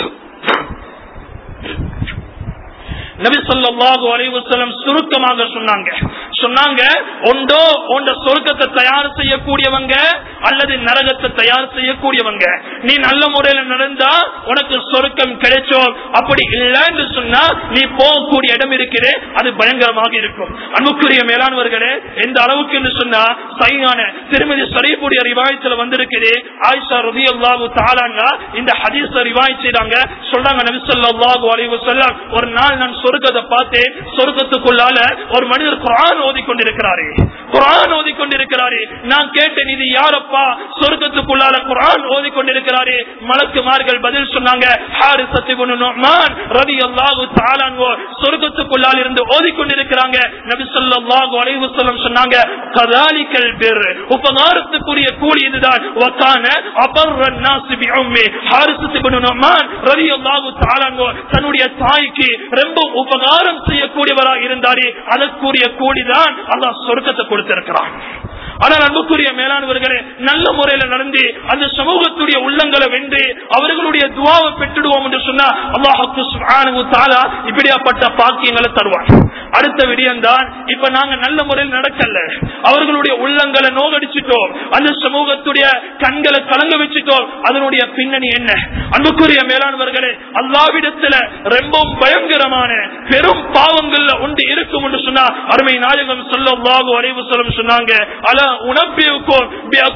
நபி சொல்லாஹு அலைவசலம் சுருக்கமாக சொன்னாங்க சொன்னாங்க ஒன்றோ உண்ட சொருக்கத்தை தயார் செய்யக்கூடியவங்க அல்லது நரகத்தை தயார் செய்யக்கூடியவங்க நீ நல்ல முறையில நடந்தா உனக்கு சொருக்கம் கிடைச்சோம் அப்படி இல்லைன்னு சொன்னா நீ போகக்கூடிய இடம் இருக்குது அது பயங்கரமாக இருக்கும் அன்புக்குரிய மேலானவர்களே எந்த அளவுக்கு சொன்னா சையான திருமதி சரீபுடைய ரிவாயத்துல வந்திருக்குது ஆயிஷா ரவி அல்லாஹு தாலாங்க இந்த ஹதீஸ் ரிவாய் செய்றாங்க சொல்றாங்க நபி ஸல்லல்லாஹு அலைஹி வஸல்லம் ஒரு நாள் நான் சொர்க்கத்தை பார்த்தேன் சொர்க்கத்துக்குள்ளால ஒரு மனிதர் குரான் ஓதி கொண்டிருக்கிறாரு குரான் ஓதிக்கொண்டிருக்கிறாரே நான் கேட்டேன் இது யாரப்பா சொர்க்கத்துக்குள்ளால குரான் ஓதிக்கொண்டிருக்கிறாரே மலக்குமார்கள் பதில் சொன்னாங்க ஹாரிசத்து இப்னு நுஅமான் ரலியல்லாஹு தஆலா அன்ஹு சொர்க்கத்துக்குள்ளால் இருந்து ஓதிக்கொண்டிருக்கிறாங்க நபி ஸல்லல்லாஹு அலைஹி வஸல்லம் சொன்னாங்க கதாலிக்கல் பிர் உபகாரத்துக்குரிய கூலி இதுதான் வகான அபர்ர நாஸ் பி உம்மி ஹாரிசத்து இப்னு நுஅமான் ரலியல்லாஹு தஆலா அன்ஹு தன்னுடைய தாய்க்கு ரொம்ப உபகாரம் செய்யக்கூடியவராக இருந்தாரே அதற்குரிய கூலிதான் அல்லாஹ் சொர்க்கத்தை கொடுத்திருக்கிறான் ஆனால் அன்புக்குரிய மேலானவர்களே நல்ல முறையில நடந்து அந்த சமூகத்துடைய உள்ளங்களை வென்று அவர்களுடைய துவாவை பெற்றுடுவோம் என்று சொன்னா அல்லாஹு சுப்ஹானஹு தஆலா இப்படியாப்பட்ட பாக்கியங்களை தருவான் அடுத்த விடயம்தான் இப்ப நாங்க நல்ல முறையில் நடக்கல அவர்களுடைய உள்ளங்களை நோகடிச்சிட்டோம் அந்த சமூகத்துடைய கண்களை கலங்க வச்சுட்டோம் அதனுடைய பின்னணி என்ன அன்புக்குரிய மேலானவர்களே அல்லாவிடத்துல ரொம்பவும் பயங்கரமான பெரும் பாவங்கள்ல ஒன்று இருக்கும் என்று சொன்னா அருமை நாயகம் சொல்லவாக வரைவு சொல்லும் சொன்னாங்க அல உணப்பிற்கும்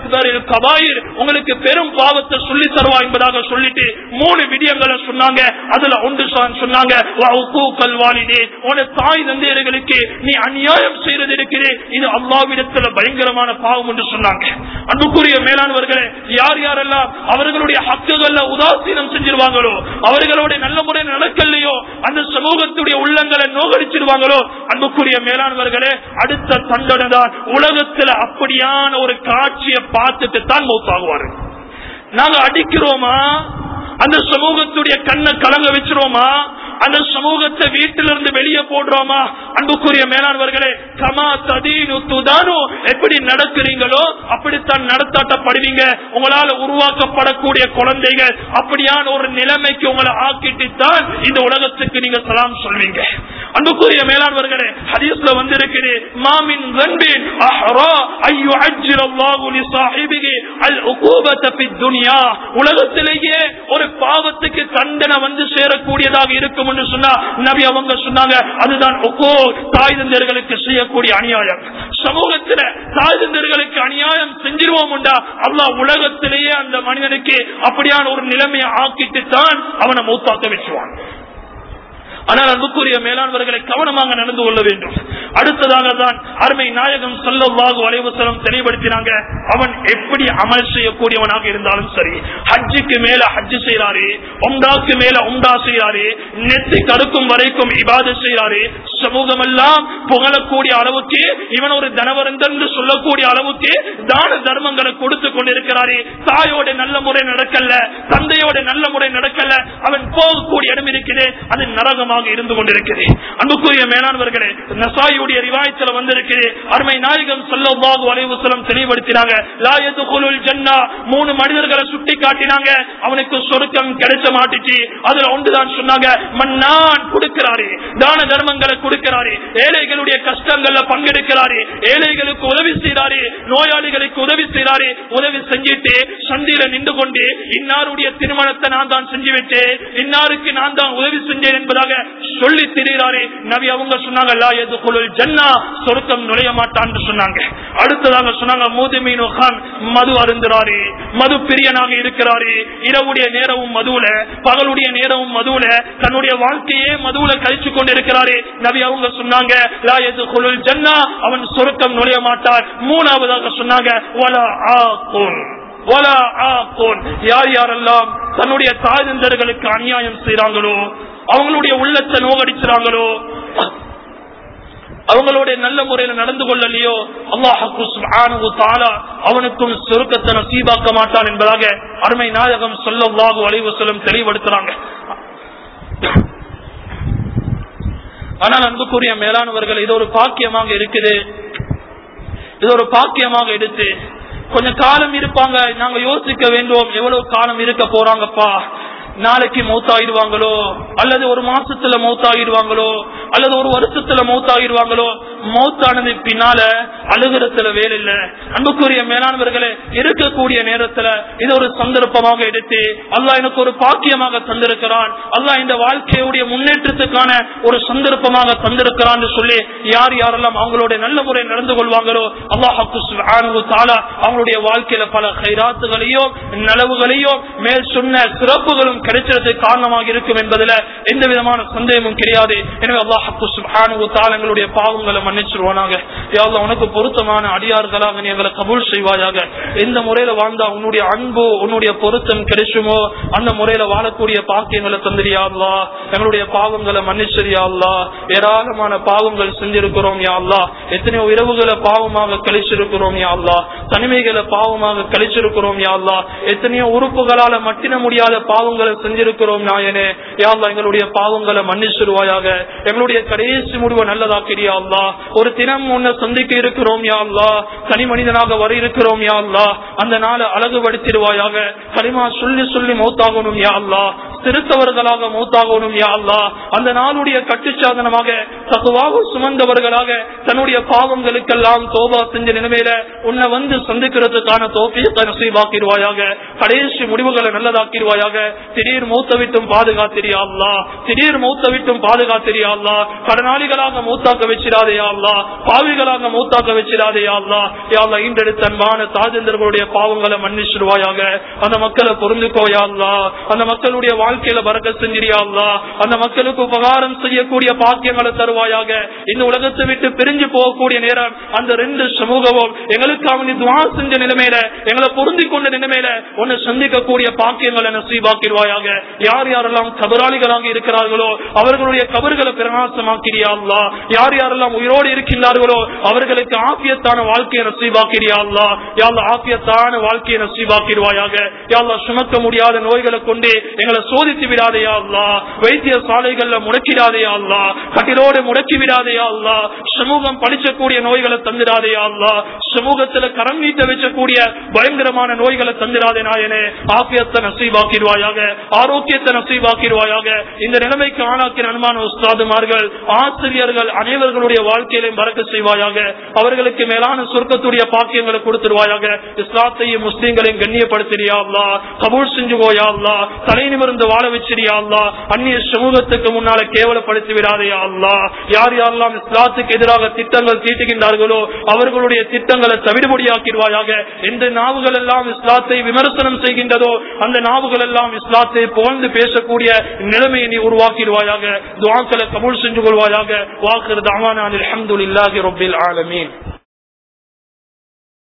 கபாயிர் உங்களுக்கு பெரும் பாவத்தை சொல்லி தருவா என்பதாக சொல்லிட்டு மூணு விடயங்களை சொன்னாங்க அதுல ஒன்று சொ- சொன்னாங்க கல்வாலினே உன தாய் தந்தையர்களுக்கு நீ அநியாயம் செய்யறது இருக்கிறே இது அல்லாவிடத்துல பயங்கரமான பாவம் என்று சொன்னாங்க அன்புக்குரிய மேலானவர்களே யார் யாரெல்லாம் அவர்களுடைய ஹக்குகள்ல உதாசீனம் செஞ்சிருவாங்களோ அவர்களோட நல்ல முறை நடக்கலையோ அந்த சமூகத்துடைய உள்ளங்களை நோகடிச்சிருவாங்களோ அன்புக்குரிய மேலானவர்களே அடுத்த தண்டனை தான் உலகத்துல அப்படியான ஒரு காட்சியை பார்த்துட்டு தான் மௌத்தாகுவார்கள் நாங்க அடிக்கிறோமா அந்த சமூகத்துடைய கண்ணை கலங்க வச்சிரோமா அந்த சமூகத்தை வீட்டிலிருந்து வெளியே போடுறோமா அன்புக்குரிய மேலானவர்களே கமா ததீனு துதானு எப்படி நடக்கிறீங்களோ அப்படித்தான் நடத்தாட்டப்படுவீங்க உங்களால உருவாக்கப்படக்கூடிய குழந்தைகள் அப்படியான ஒரு நிலைமைக்கு உங்களை ஆக்கிட்டு தான் இந்த உலகத்துக்கு நீங்க சலாம் சொல்வீங்க அன்புக்குரிய மேலானவர்களே ஹதீஸ்ல வந்திருக்கிறே மாமின் ரன்பின் அஹ்ரா ஐயோ அஜ்ஜிரல்லாஹு லிசாஹிபிஹி அல் உகூபத ஃபித் துன்யா உலகத்திலேயே ஒரு பாவத்துக்கு தண்டனை வந்து சேரக்கூடியதாக இருக்கும் என்று சொன்னா நபி அவங்க சொன்னாங்க அதுதான் ஒக்கோ தாய் தந்தர்களுக்கு செய்யக்கூடிய அநியாயம் சமூகத்துல தாய் தந்தர்களுக்கு அநியாயம் செஞ்சிருவோம் உண்டா அல்லாஹ் உலகத்திலேயே அந்த மனிதனுக்கு அப்படியான ஒரு நிலைமையை ஆக்கிட்டு தான் அவனை மூத்தாக்க வச்சுவான் ஆனால் அன்புக்குரிய மேலானவர்களை கவனமாக நடந்து கொள்ள வேண்டும் அடுத்ததாக தான் அருமை நாயகம் சொல்லவாகு அலைவசலம் தெளிவுபடுத்தினாங்க அவன் எப்படி அமல் செய்யக்கூடியவனாக இருந்தாலும் சரி ஹஜ்ஜுக்கு மேல ஹஜ்ஜு செய்யறாரு உம்டாக்கு மேல உம்டா செய்யறாரு நெத்தி கடுக்கும் வரைக்கும் இபாத செய்யறாரு சமூகம் எல்லாம் புகழக்கூடிய அளவுக்கு இவன் ஒரு தனவரங்கன் என்று சொல்லக்கூடிய அளவுக்கு தான தர்மங்களை கொடுத்து கொண்டிருக்கிறாரு தாயோட நல்ல முறை நடக்கல தந்தையோட நல்ல முறை நடக்கல அவன் போகக்கூடிய இடம் இருக்குது அது நரகமாக இருந்து கொண்டிருக்கிறது அன்புக்குரிய மேலானவர்களே நசாயுடைய ரிவாயத்தில் வந்திருக்கிறது அருமை நாயகம் சொல்லவாகு வலைவசலம் தெளிவுபடுத்தினாங்க லா யதுகுலுல் ஜன்னா மூணு மனிதர்களை சுட்டி காட்டினாங்க அவனுக்கு சொருக்கம் கிடைச்ச மாட்டுச்சு அதுல ஒன்றுதான் சொன்னாங்க மன்னான் கொடுக்கிறாரு தான தர்மங்களை கொடுக்கிறாரு ஏழைகளுடைய கஷ்டங்கள்ல பங்கெடுக்கிறாரு ஏழைகளுக்கு உதவி செய்யறாரு நோயாளிகளுக்கு உதவி செய்யறாரு உதவி செஞ்சுட்டு சந்தியில நின்று கொண்டு இன்னாருடைய திருமணத்தை நான் தான் செஞ்சு விட்டேன் இன்னாருக்கு நான் தான் உதவி செஞ்சேன் என்பதாக சொல்லி திரிகிறாரே நபி அவங்க சொன்னாங்க லா யதுகுலுல் ஜன்னா சொர்க்கம் நுழைய மாட்டான்னு சொன்னாங்க அடுத்ததாக சொன்னாங்க மூதுமீனு கான் மது அருந்துறாரு மது பிரியனாக இருக்கிறாரு இரவுடைய நேரமும் மதுவுல பகலுடைய நேரமும் மதுவுல தன்னுடைய வாழ்க்கையே மதுவுல கழிச்சு கொண்டிருக்கிறாரு நபி அவங்க சொன்னாங்க லா யதுகுலுல் ஜன்னா அவன் சொர்க்கம் நுழைய மாட்டார் மூணாவதாக சொன்னாங்க வலா ஆகுன் வலா ஆகுன் யார் யாரெல்லாம் தன்னுடைய தாய்ந்தர்களுக்கு அநியாயம் செய்றாங்களோ அவங்களுடைய உள்ளத்தை நோகடிக்கிறாங்களோ அவங்களோட நல்ல முறையில நடந்து கொள்ளலையோ அல்லாஹு சுப்ஹானஹு தஆலா அவனுக்கும் சொர்க்கத்தை நசீபாக்க மாட்டான் என்பதாக அருமை நாயகம் ஸல்லல்லாஹு அலைஹி வஸல்லம் தெளிவுபடுத்துறாங்க ஆனால் அன்புக்குரிய மேலானவர்கள் இது ஒரு பாக்கியமாக இருக்குது இது ஒரு பாக்கியமாக எடுத்து கொஞ்ச காலம் இருப்பாங்க நாங்க யோசிக்க வேண்டும் எவ்வளவு காலம் இருக்க போறாங்கப்பா நாளைக்கு மௌத்தாயிடுவாங்களோ அல்லது ஒரு மாசத்துல மௌத்தாயிடுவாங்களோ அல்லது ஒரு வருஷத்துல மௌத்தாயிடுவாங்களோ மௌத்தானது பின்னால அழுகிறதுல வேலை இல்ல அன்புக்குரிய மேலானவர்களே இருக்கக்கூடிய நேரத்துல இது ஒரு சந்தர்ப்பமாக எடுத்து அல்லாஹ் எனக்கு ஒரு பாக்கியமாக தந்திருக்கிறான் அல்லாஹ் இந்த வாழ்க்கையுடைய முன்னேற்றத்துக்கான ஒரு சந்தர்ப்பமாக தந்திருக்கிறான் சொல்லி யார் யாரெல்லாம் அவங்களோட நல்ல முறை நடந்து கொள்வாங்களோ அல்லாஹு தாலா அவங்களுடைய வாழ்க்கையில பல கைராத்துகளையோ நலவுகளையோ மேல் சொன்ன சிறப்புகளும் கிடைச்சதுக்கு காரணமாக இருக்கும் என்பதுல எந்த விதமான சந்தேகமும் கிடையாது எனவே அல்லாஹு சுப்ஹானஹு தஆலா எங்களுடைய பாவங்களை மன்னிச்சிருவானாக யா அல்லாஹ் உனக்கு பொருத்தமான அடியார்களாக நீ எங்களை கபூல் செய்வாயாக எந்த முறையில வாழ்ந்தா உன்னுடைய அன்பு உன்னுடைய பொருத்தம் கிடைச்சுமோ அந்த முறையில வாழக்கூடிய பாக்கியங்களை தந்திரியா அல்லா எங்களுடைய பாவங்களை மன்னிச்சரியா அல்லா ஏராளமான பாவங்கள் செஞ்சிருக்கிறோம் யா அல்லா எத்தனையோ இரவுகளை பாவமாக கழிச்சிருக்கிறோம் யா அல்லா தனிமைகளை பாவமாக கழிச்சிருக்கிறோம் யா அல்லா எத்தனையோ உறுப்புகளால மட்டின முடியாத பாவங்களை செஞ்சிருக்கிறோம் நாயனே யா அல்லா எங்களுடைய பாவங்களை மன்னிச்சிருவாயாக எங்களுடைய கடைசி முடிவை நல்லதாக்கிறியா அல்லா ஒரு தினம் உன்னை சந்திக்க இருக்கிறோம் யா அல்லா தனி மனிதனாக வர இருக்கிறோம் யா அல்லா அந்த நாளை அழகுபடுத்திடுவாயாக களிமா சொல்லி சொல்லி மௌத்தாகணும் யா அல்லா திருத்தவர்களாக மூத்தாகணும் யா அல்லா அந்த நாளுடைய கட்டுச்சாதனமாக தகுவாக சுமந்தவர்களாக தன்னுடைய பாவங்களுக்கெல்லாம் தோபா செஞ்ச நிலைமையில உன்னை வந்து சந்திக்கிறதுக்கான தோப்பியத்தை நசீபாக்கிடுவாயாக கடைசி முடிவுகளை நல்லதாக்கிடுவாயாக திடீர் மூத்த விட்டும் பாதுகாத்திரியா அல்லா திடீர் மூத்த விட்டும் பாதுகாத்திரியா அல்லா கடனாளிகளாக மூத்தாக்க வச்சிடாதேயா அல்லா பாவிகளாக மூத்தாக்க வச்சிடாதேயா அல்லா யா அல்லா இன்றெடுத்த அன்பான தாஜேந்திரர்களுடைய பாவங்களை மன்னிச்சிடுவாயாக அந்த மக்களை பொருந்துக்கோயா அல்லா அந்த மக்களுடைய வாழ்க்கையில பறக்க செஞ்சிரியா அல்லா அந்த மக்களுக்கு உபகாரம் செய்யக்கூடிய பாக்கியங்களை தருவாயாக இந்த உலகத்தை விட்டு பிரிஞ்சு போகக்கூடிய நேரம் அந்த ரெண்டு சமூகமும் எங்களுக்கு அவன் துவா செஞ்ச நிலைமையில எங்களை பொருந்தி கொண்ட நிலைமையில உன்னை சந்திக்கக்கூடிய பாக்கியங்களை நசீபாக்கிடுவாயாக யார் யாரெல்லாம் கபராளிகளாக இருக்கிறார்களோ அவர்களுடைய கபர்களை பிரகாசமாக்கிறியா அல்லா யார் யாரெல்லாம் உயிரோடு இருக்கின்றார்களோ அவர்களுக்கு ஆபியத்தான வாழ்க்கையை நசீபாக்கிறியா அல்லா யாழ்லா ஆபியத்தான வாழ்க்கையை நசீபாக்கிடுவாயாக யாழ்லா சுமக்க முடியாத நோய்களை கொண்டு எங்களை சோதித்து விடாதையா அல்லா வைத்திய சாலைகள்ல முடக்கிடாதையா அல்லா கட்டிலோடு முடக்கி விடாதையா அல்லா சமூகம் படிச்சக்கூடிய நோய்களை தந்திராதையா அல்லா சமூகத்துல கரம் நீட்ட வச்சக்கூடிய பயங்கரமான நோய்களை தந்திராதே நாயனே ஆபியத்தை நசீபாக்கிடுவாயாக ஆரோக்கியத்தை நசீபாக்கிடுவாயாக இந்த நிலைமைக்கு ஆளாக்கின அனுமான உஸ்தாதுமார்கள் ஆசிரியர்கள் அனைவர்களுடைய வாழ்க்கையிலையும் பறக்க செய்வாயாக அவர்களுக்கு மேலான சொர்க்கத்துடைய பாக்கியங்களை கொடுத்துருவாயாக இஸ்லாத்தையும் முஸ்லீம்களையும் கண்ணியப்படுத்தியா அல்லா கபூல் செஞ்சுவோயா அல்லா தலை நிமிர்ந்து வாழ வச்சிரியா அல்லா அந்நிய சமூகத்துக்கு முன்னால கேவலப்படுத்தி விடாதையா அல்லா யார் யாரெல்லாம் இஸ்லாத்துக்கு எதிராக திட்டங்கள் தீட்டுகின்றார்களோ அவர்களுடைய திட்டங்களை தவிடுபடியாக்கிடுவாயாக எந்த நாவுகள் எல்லாம் இஸ்லாத்தை விமர்சனம் செய்கின்றதோ அந்த நாவுகள் எல்லாம் இஸ்லாத்தை புகழ்ந்து பேசக்கூடிய நிலைமையை நீ உருவாக்கிடுவாயாக துவாக்களை கபூல் செஞ்சு கொள்வாயாக வாக்குறது அமானான் அலமதுல்லாஹி ரபில் ஆலமீன்